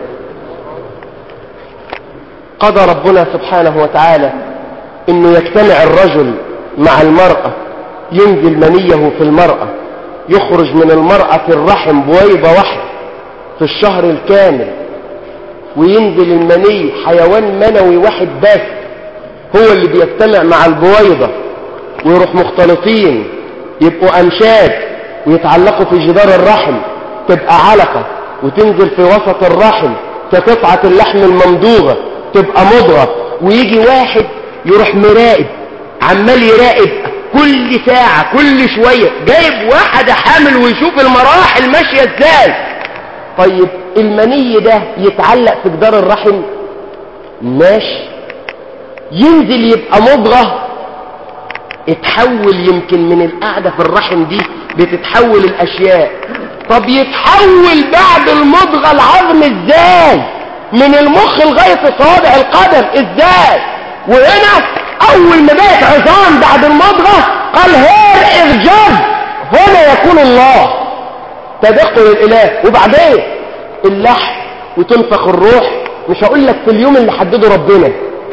قضى ربنا سبحانه وتعالى انه يجتمع الرجل مع المرأة ينزل منيه في المرأة يخرج من المرأة في الرحم بويضة واحدة في الشهر الكامل وينزل المني حيوان منوي واحد بس هو اللي بيجتمع مع البويضة ويروح مختلطين يبقوا أمشاد ويتعلقوا في جدار الرحم تبقى علقة وتنزل في وسط الرحم كقطعة اللحم الممضوغة تبقى مضغة ويجي واحد يروح مراقب عمال يراقب كل ساعة كل شوية جايب واحدة حامل ويشوف المراحل ماشية ازاي طيب المني ده يتعلق في جدار الرحم ماشي ينزل يبقى مضغة اتحول يمكن من القعدة في الرحم دي بتتحول الاشياء طب يتحول بعد المضغة العظم ازاي من المخ لغاية صوابع القدم ازاي وهنا اول ما بقت عظام بعد المضغة قال هير ارجاز هنا يكون الله تدخل الاله وبعدين اللحم وتنفخ الروح مش هقول لك في اليوم اللي حدده ربنا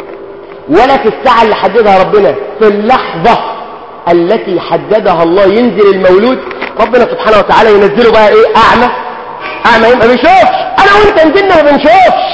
ولا في الساعة اللي حددها ربنا في اللحظة التي حددها الله ينزل المولود ربنا سبحانه وتعالى ينزله بقى ايه اعمى اعمى يبقى ما بيشوفش انا وانت نزلنا ما بنشوفش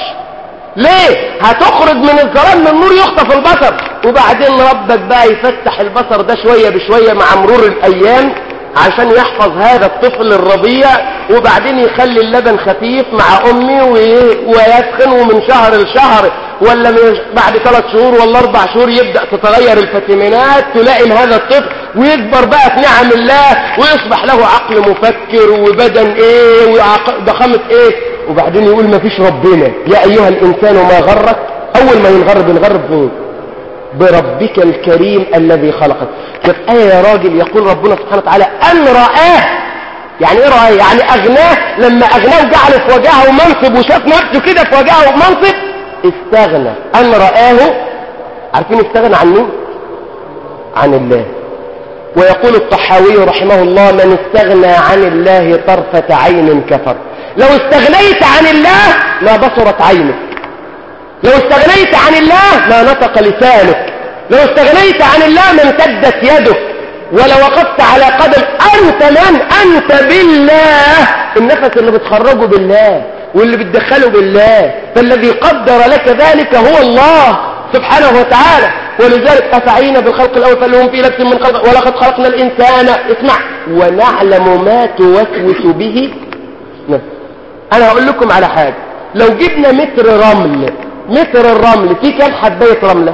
ليه هتخرج من الظلام من النور يخطف البصر وبعدين ربك بقى يفتح البصر ده شوية بشوية مع مرور الايام عشان يحفظ هذا الطفل الرضيع وبعدين يخلي اللبن خفيف مع امي ويسخن ومن شهر لشهر ولا بعد ثلاث شهور ولا اربع شهور يبدأ تتغير الفيتامينات تلائم هذا الطفل ويكبر بقى في نعم الله ويصبح له عقل مفكر وبدن ايه وضخامة ايه وبعدين يقول ما فيش ربنا يا ايها الانسان ما غرك اول ما ينغر بنغر فين بربك الكريم الذي خلقك في آية يا راجل يقول ربنا سبحانه وتعالى أن رآه يعني ايه رآه يعني أغناه لما أغناه وجعل في وجهه منصب وشاف نفسه كده في وجهه منصب استغنى أن رآه عارفين استغنى عن مين عن الله ويقول الطحاوي رحمه الله من استغنى عن الله طرفة عين كفر لو استغنيت عن الله ما بصرت عينك لو استغنيت عن الله ما نطق لسانك لو استغنيت عن الله ما امتدت يدك ولو وقفت على قدم أنت من أنت بالله النفس اللي بتخرجه بالله واللي بتدخله بالله فالذي قدر لك ذلك هو الله سبحانه وتعالى ولذلك أفعينا بالخلق الأول فلهم في لبس من خلق ولقد خلقنا الإنسان اسمع ونعلم ما توسوس به نفس أنا هقول لكم على حاجة لو جبنا متر رمل متر الرمل فيه كام حباية رملة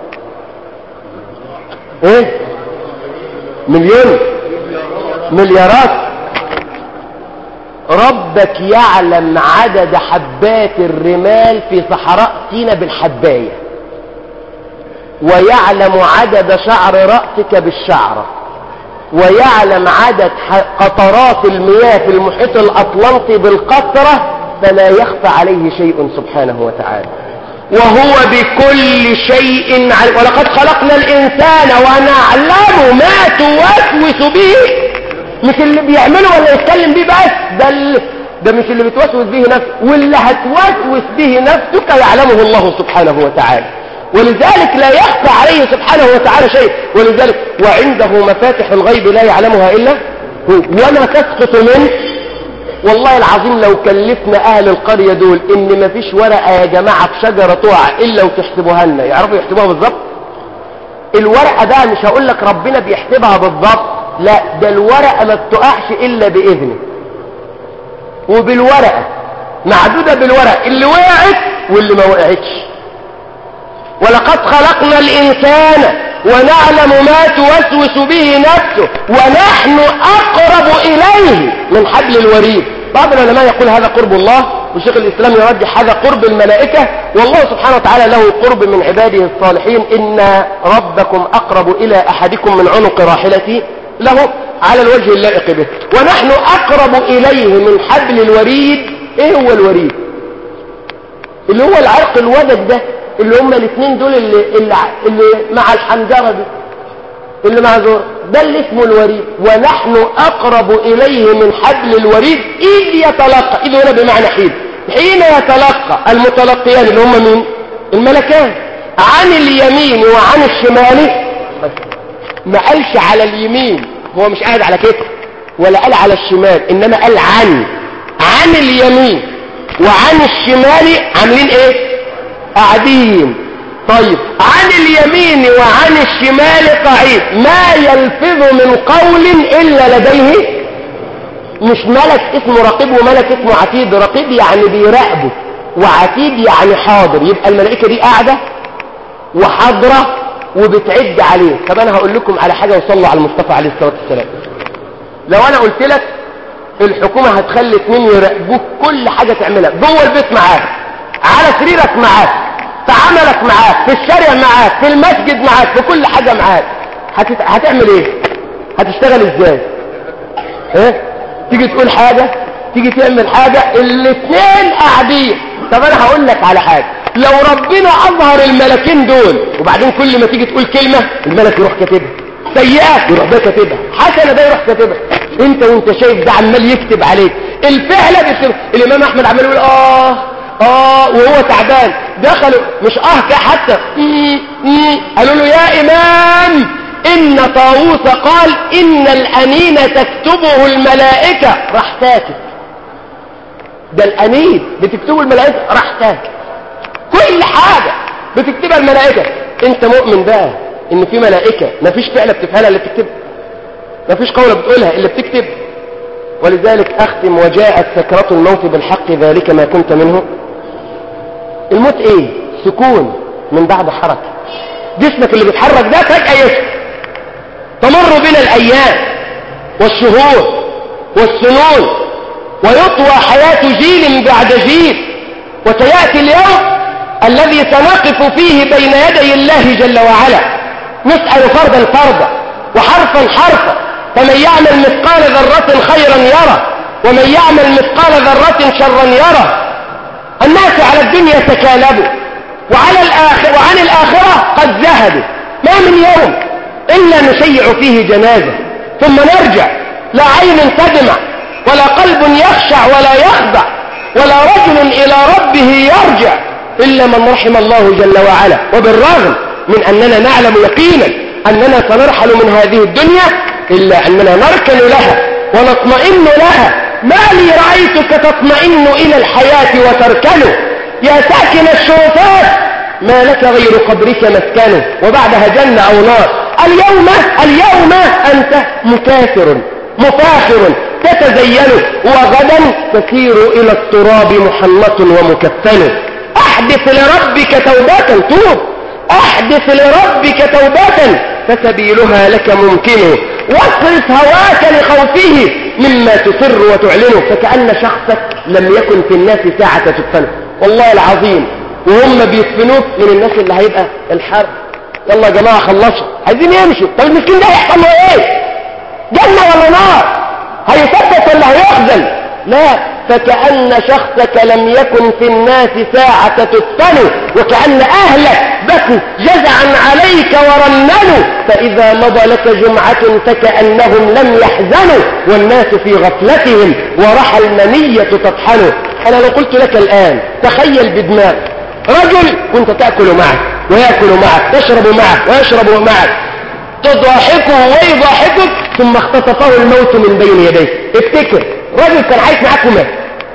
ايه مليون مليارات ربك يعلم عدد حبات الرمال في صحراء سينا بالحباية ويعلم عدد شعر رأسك بالشعرة ويعلم عدد قطرات المياه في المحيط الأطلنطي بالقطرة فلا يخفى عليه شيء سبحانه وتعالى وهو بكل شيء عليم ولقد خلقنا الإنسان ونعلم ما توسوس به مش اللي بيعمله ولا يتكلم به بس ده, ده مش اللي بتوسوس به نفسه واللي هتوسوس به نفسك يعلمه الله سبحانه وتعالى ولذلك لا يخفى عليه سبحانه وتعالى شيء ولذلك وعنده مفاتح الغيب لا يعلمها إلا هو وما تسقط منه والله العظيم لو كلفنا اهل القرية دول ان مفيش ورقة يا جماعة في شجرة تقع الا وتحسبوها لنا يعرفوا يحسبوها بالظبط الورقة ده مش هقول لك ربنا بيحسبها بالظبط لا ده الورقة ما بتقعش الا باذنه وبالورقة معدودة بالورق اللي وقعت واللي ما وقعتش ولقد خلقنا الانسان ونعلم ما توسوس به نفسه ونحن أقرب إليه من حبل الوريد بعض العلماء يقول هذا قرب الله وشيخ الإسلام يرجح هذا قرب الملائكة والله سبحانه وتعالى له قرب من عباده الصالحين إن ربكم أقرب إلى أحدكم من عنق راحلته له على الوجه اللائق به ونحن أقرب إليه من حبل الوريد إيه هو الوريد اللي هو العرق الودد ده اللي هم الاثنين دول اللي, اللي, اللي مع الحنجرة دي اللي مع زور ده اللي اسمه الوريد ونحن أقرب إليه من حبل الوريد إذ يتلقى إذ هنا بمعنى حين حين يتلقى المتلقيان اللي هم مين الملكان عن اليمين وعن الشمال ما قالش على اليمين هو مش قاعد على كتف ولا قال على الشمال إنما قال عن عن اليمين وعن الشمال عاملين ايه قاعدين طيب عن اليمين وعن الشمال قعيد ما يلفظ من قول إلا لديه مش ملك اسمه رقيب وملك اسمه عتيد رقيب يعني بيراقبه وعتيد يعني حاضر يبقى الملائكة دي قاعدة وحاضرة وبتعد عليه طب انا هقول لكم على حاجة وصلوا على المصطفى عليه الصلاة والسلام لو انا قلت لك الحكومة هتخلي اتنين يراقبوك كل حاجة تعملها جوه البيت معاك على سريرك معاك في عملك معاك في الشارع معاك في المسجد معاك في كل حاجة معاك هتت... هتعمل ايه هتشتغل ازاي ايه تيجي تقول حاجة تيجي تعمل حاجة الاثنين قاعدين طب انا هقول لك على حاجة لو ربنا اظهر الملكين دول وبعدين كل ما تيجي تقول كلمة الملك يروح كاتبها سيئة يروح ده كاتبها حسنة ده يروح كاتبها انت وانت شايف ده عمال يكتب عليك الفعل بيكتب الامام احمد عمال يقول اه اه وهو تعبان دخلوا مش اه حتى مم مم قالوا له يا امام ان طاووس قال ان الانين تكتبه الملائكة راح ساكت ده الانين بتكتبه الملائكة راح ساكت كل حاجة بتكتبها الملائكة انت مؤمن بقى ان في ملائكة مفيش فعلة بتفعلها اللي بتكتبها مفيش قولة بتقولها اللي بتكتب ولذلك اختم وجاءت سكرة الموت بالحق ذلك ما كنت منه الموت ايه سكون من بعد حركة جسمك اللي بيتحرك ده فجأة يسكت تمر بنا الايام والشهور والسنون ويطوى حياة جيل بعد جيل وسيأتي اليوم الذي سنقف فيه بين يدي الله جل وعلا نسأل فردا فردا وحرفا حرفا فمن يعمل مثقال ذرة خيرا يرى ومن يعمل مثقال ذرة شرا يرى الناس على الدنيا تكالبوا وعلى الآخر وعن الآخرة قد زهدوا ما من يوم إلا نشيع فيه جنازة ثم نرجع لا عين تدمع ولا قلب يخشع ولا يخضع ولا رجل إلى ربه يرجع إلا من رحم الله جل وعلا وبالرغم من أننا نعلم يقينا أننا سنرحل من هذه الدنيا إلا أننا نركن لها ونطمئن لها ما لي رأيتك تطمئن إلى الحياة وتركنه يا ساكن الشرفات ما لك غير قبرك مسكنه وبعدها جنة أو نار اليوم اليوم أنت مكافر مفاخر تتزين وغدا تسير إلى التراب محنط ومكفن أحدث لربك توبة توب أحدث لربك توبة فسبيلها لك ممكن واصرف هواك لخوفه مما تسر وتعلنه فكأن شخصك لم يكن في الناس ساعة تدفنه والله العظيم وهم بيدفنوك من الناس اللي هيبقى الحرب يلا يا جماعة خلصوا عايزين يمشوا طب المسكين ده هيحصل له ايه جنة ولا نار هيثبت ولا هيخزن لا فكأن شخصك لم يكن في الناس ساعة تدفن وكأن أهلك بكوا جزعا عليك ورننوا فإذا مضى لك جمعة فكأنهم لم يحزنوا والناس في غفلتهم ورحى المنية تطحن أنا لو قلت لك الآن تخيل بدماغ رجل كنت تأكل معه ويأكل معك تشرب معك ويشرب معك تضاحكه ويضاحكك ثم اختطفه الموت من بين يديه افتكر رجل كان عايش معاك ومات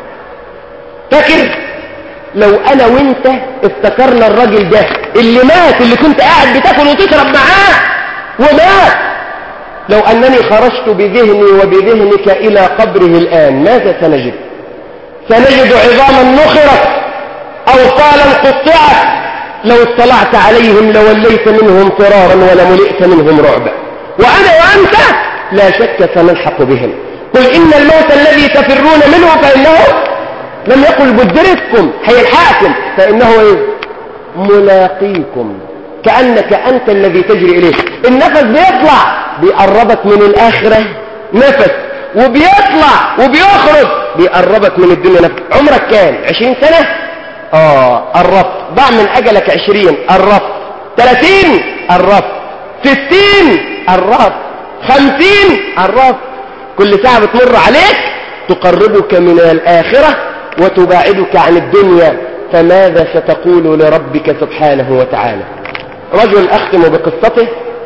فاكر لو انا وانت افتكرنا الراجل ده اللي مات اللي كنت قاعد بتاكل وتشرب معاه ومات لو انني خرجت بذهني وبذهنك الى قبره الان ماذا سنجد سنجد عظاما نخرت اوصالا قطعت لو اطلعت عليهم لوليت منهم فرارا ولملئت منهم رعبا وانا وانت لا شك سنلحق بهم قل إن الموت الذي تفرون منه فإنه لم يقل بدرككم هيلحقكم فإنه إيه؟ ملاقيكم كأنك أنت الذي تجري إليه النفس بيطلع بيقربك من الآخرة نفس وبيطلع وبيخرج بيقربك من الدنيا نفس عمرك كام عشرين سنة آه قربت ضع من أجلك عشرين قربت ثلاثين قربت ستين قربت خمسين قربت كل ساعة بتمر عليك تقربك من الآخرة وتباعدك عن الدنيا فماذا ستقول لربك سبحانه وتعالى رجل أختم بقصته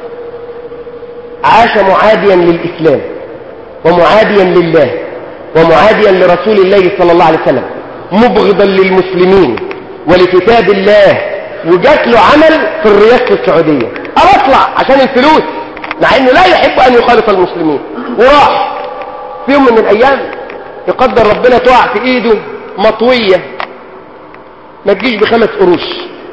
عاش معاديا للإسلام ومعاديا لله ومعاديا لرسول الله صلى الله عليه وسلم مبغضا للمسلمين ولكتاب الله وجات له عمل في الرياض السعودية أو اطلع عشان الفلوس مع انه لا يحب ان يخالط المسلمين وراح في يوم من الايام يقدر ربنا تقع في ايده مطوية ما تجيش بخمس قروش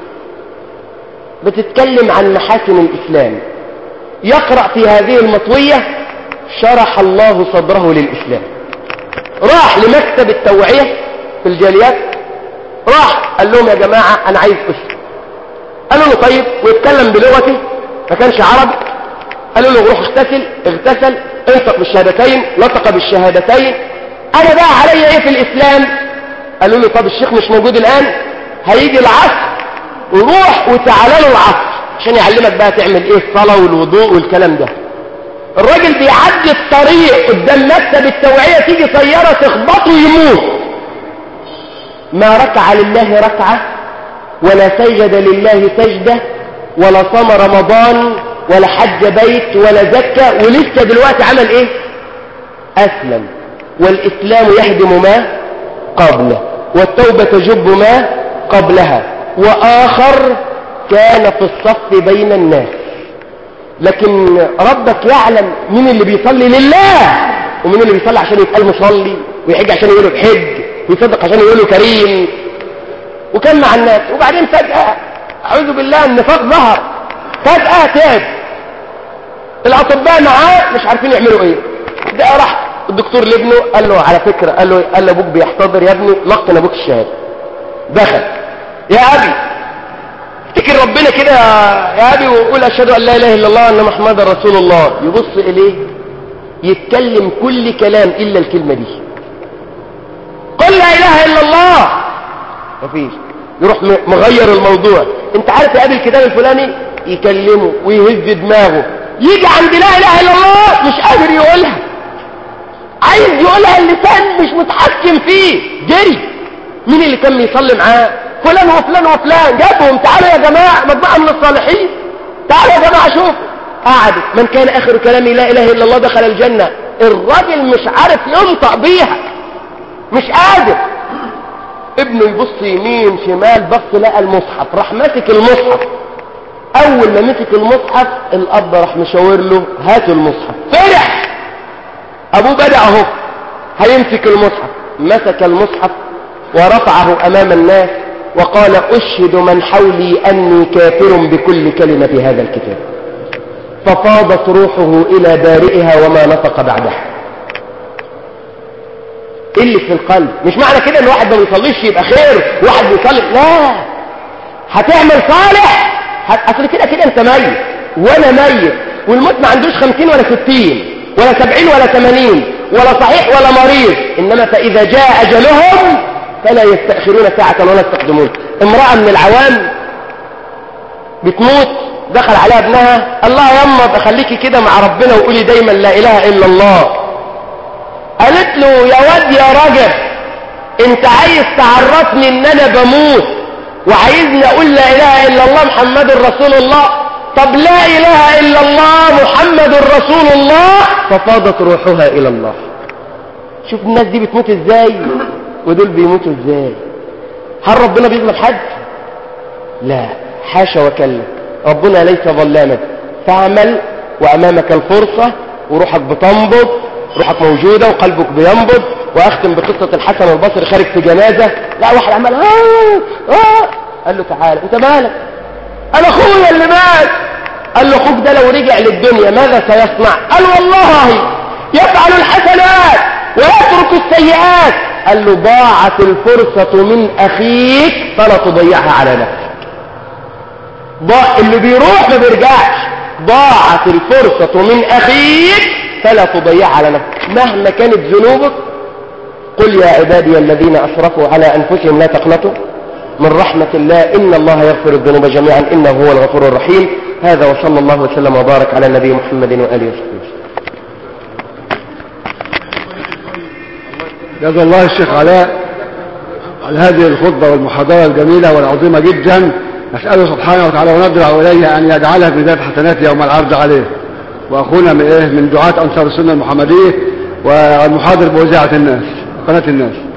بتتكلم عن محاسن الاسلام يقرأ في هذه المطوية شرح الله صدره للاسلام راح لمكتب التوعية في الجاليات راح قال لهم يا جماعة انا عايز اسلم قالوا له طيب ويتكلم بلغته ما كانش عربي قالوا له روح اغتسل اغتسل انطق بالشهادتين نطق بالشهادتين انا بقى علي ايه في الاسلام قالوا له طب الشيخ مش موجود الان هيجي العصر وروح وتعالى له العصر عشان يعلمك بقى تعمل ايه الصلاة والوضوء والكلام ده الراجل بيعدي الطريق قدام مكتب التوعية تيجي سيارة تخبطه يموت ما ركع لله ركعة ولا سجد لله سجدة ولا صام رمضان ولا حج بيت ولا زكى ولسه دلوقتي عمل ايه اسلم والاسلام يهدم ما قبله والتوبة تجب ما قبلها واخر كان في الصف بين الناس لكن ربك يعلم مين اللي بيصلي لله ومين اللي بيصلي عشان يتقال مصلي ويحج عشان يقولوا بحج ويصدق عشان يقولوا كريم وكان مع الناس وبعدين فجأة أعوذ بالله النفاق ظهر فجأة تاب الأطباء معاه مش عارفين يعملوا ايه ده راح الدكتور لابنه قال له على فكرة قال له قال له ابوك بيحتضر يا ابني لقن ابوك الشهادة دخل يا ابي افتكر ربنا كده يا ابي وقول اشهد ان لا اله الا الله وان محمدا رسول الله يبص اليه يتكلم كل كلام الا الكلمة دي قل لا اله الا الله مفيش يروح مغير الموضوع انت عارف يا ابي الكتاب الفلاني يكلمه ويهز دماغه يجي عند لا اله الا الله مش قادر يقولها عايز يقولها اللسان مش متحكم فيه جري مين اللي كان بيصلي معاه فلان وفلان وفلان جابهم تعالوا يا جماعه مجموعه من الصالحين تعالوا يا جماعه شوفوا قعدوا من كان اخر كلامي لا اله الا الله دخل الجنه الراجل مش عارف ينطق بيها مش قادر ابنه يبص يمين شمال بص لقى المصحف راح ماسك المصحف اول ما مسك المصحف الاب راح مشاور له هاتوا المصحف فرح ابوه بدأ اهو هيمسك المصحف مسك المصحف ورفعه امام الناس وقال اشهد من حولي اني كافر بكل كلمة في هذا الكتاب ففاضت روحه الى بارئها وما نطق بعدها اللي في القلب مش معنى كده ان واحد ما بيصليش يبقى خير واحد بيصلي لا هتعمل صالح اصل كده كده انت ميت وانا ميت والموت ما عندوش خمسين ولا ستين ولا سبعين ولا ثمانين ولا صحيح ولا مريض انما فاذا جاء اجلهم فلا يستأخرون ساعة ولا يستقدمون امرأة من العوام بتموت دخل عليها ابنها الله يما بخليكي كده مع ربنا وقولي دايما لا اله الا الله قالت له يا واد يا راجل انت عايز تعرفني ان انا بموت وعايزني اقول لا اله الا الله محمد رسول الله طب لا اله الا الله محمد رسول الله ففاضت روحها الى الله شوف الناس دي بتموت ازاي ودول بيموتوا ازاي هل ربنا بيظلم حد لا حاشا وكلا ربنا ليس ظلاما فاعمل وامامك الفرصة وروحك بتنبض روحك موجودة وقلبك بينبض واختم بقصة الحسن البصري خارج في جنازة لا واحد عمل آه آه قال له تعالى انت مالك انا اخويا اللي مات قال له اخوك ده لو رجع للدنيا ماذا سيصنع قال والله يفعل الحسنات ويترك السيئات قال له ضاعت الفرصة من اخيك فلا تضيعها على نفسك ضاع اللي بيروح ما بيرجعش ضاعت الفرصة من اخيك فلا تضيعها على نفسك مهما كانت ذنوبك قل يا عبادي الذين اسرفوا على انفسهم لا تقنطوا من رحمة الله إن الله يغفر الذنوب جميعا إنه هو الغفور الرحيم هذا وصلى الله وسلم وبارك على النبي محمد وآله وصحبه جزا الله الشيخ علاء على هذه الخطبة والمحاضرة الجميلة والعظيمة جدا نسأله سبحانه وتعالى وندعو إليه أن يجعلها في ميزان حسنات يوم العرض عليه وأخونا من, إيه من دعاة أنصار السنة المحمدية والمحاضر بوزاعة الناس قناة الناس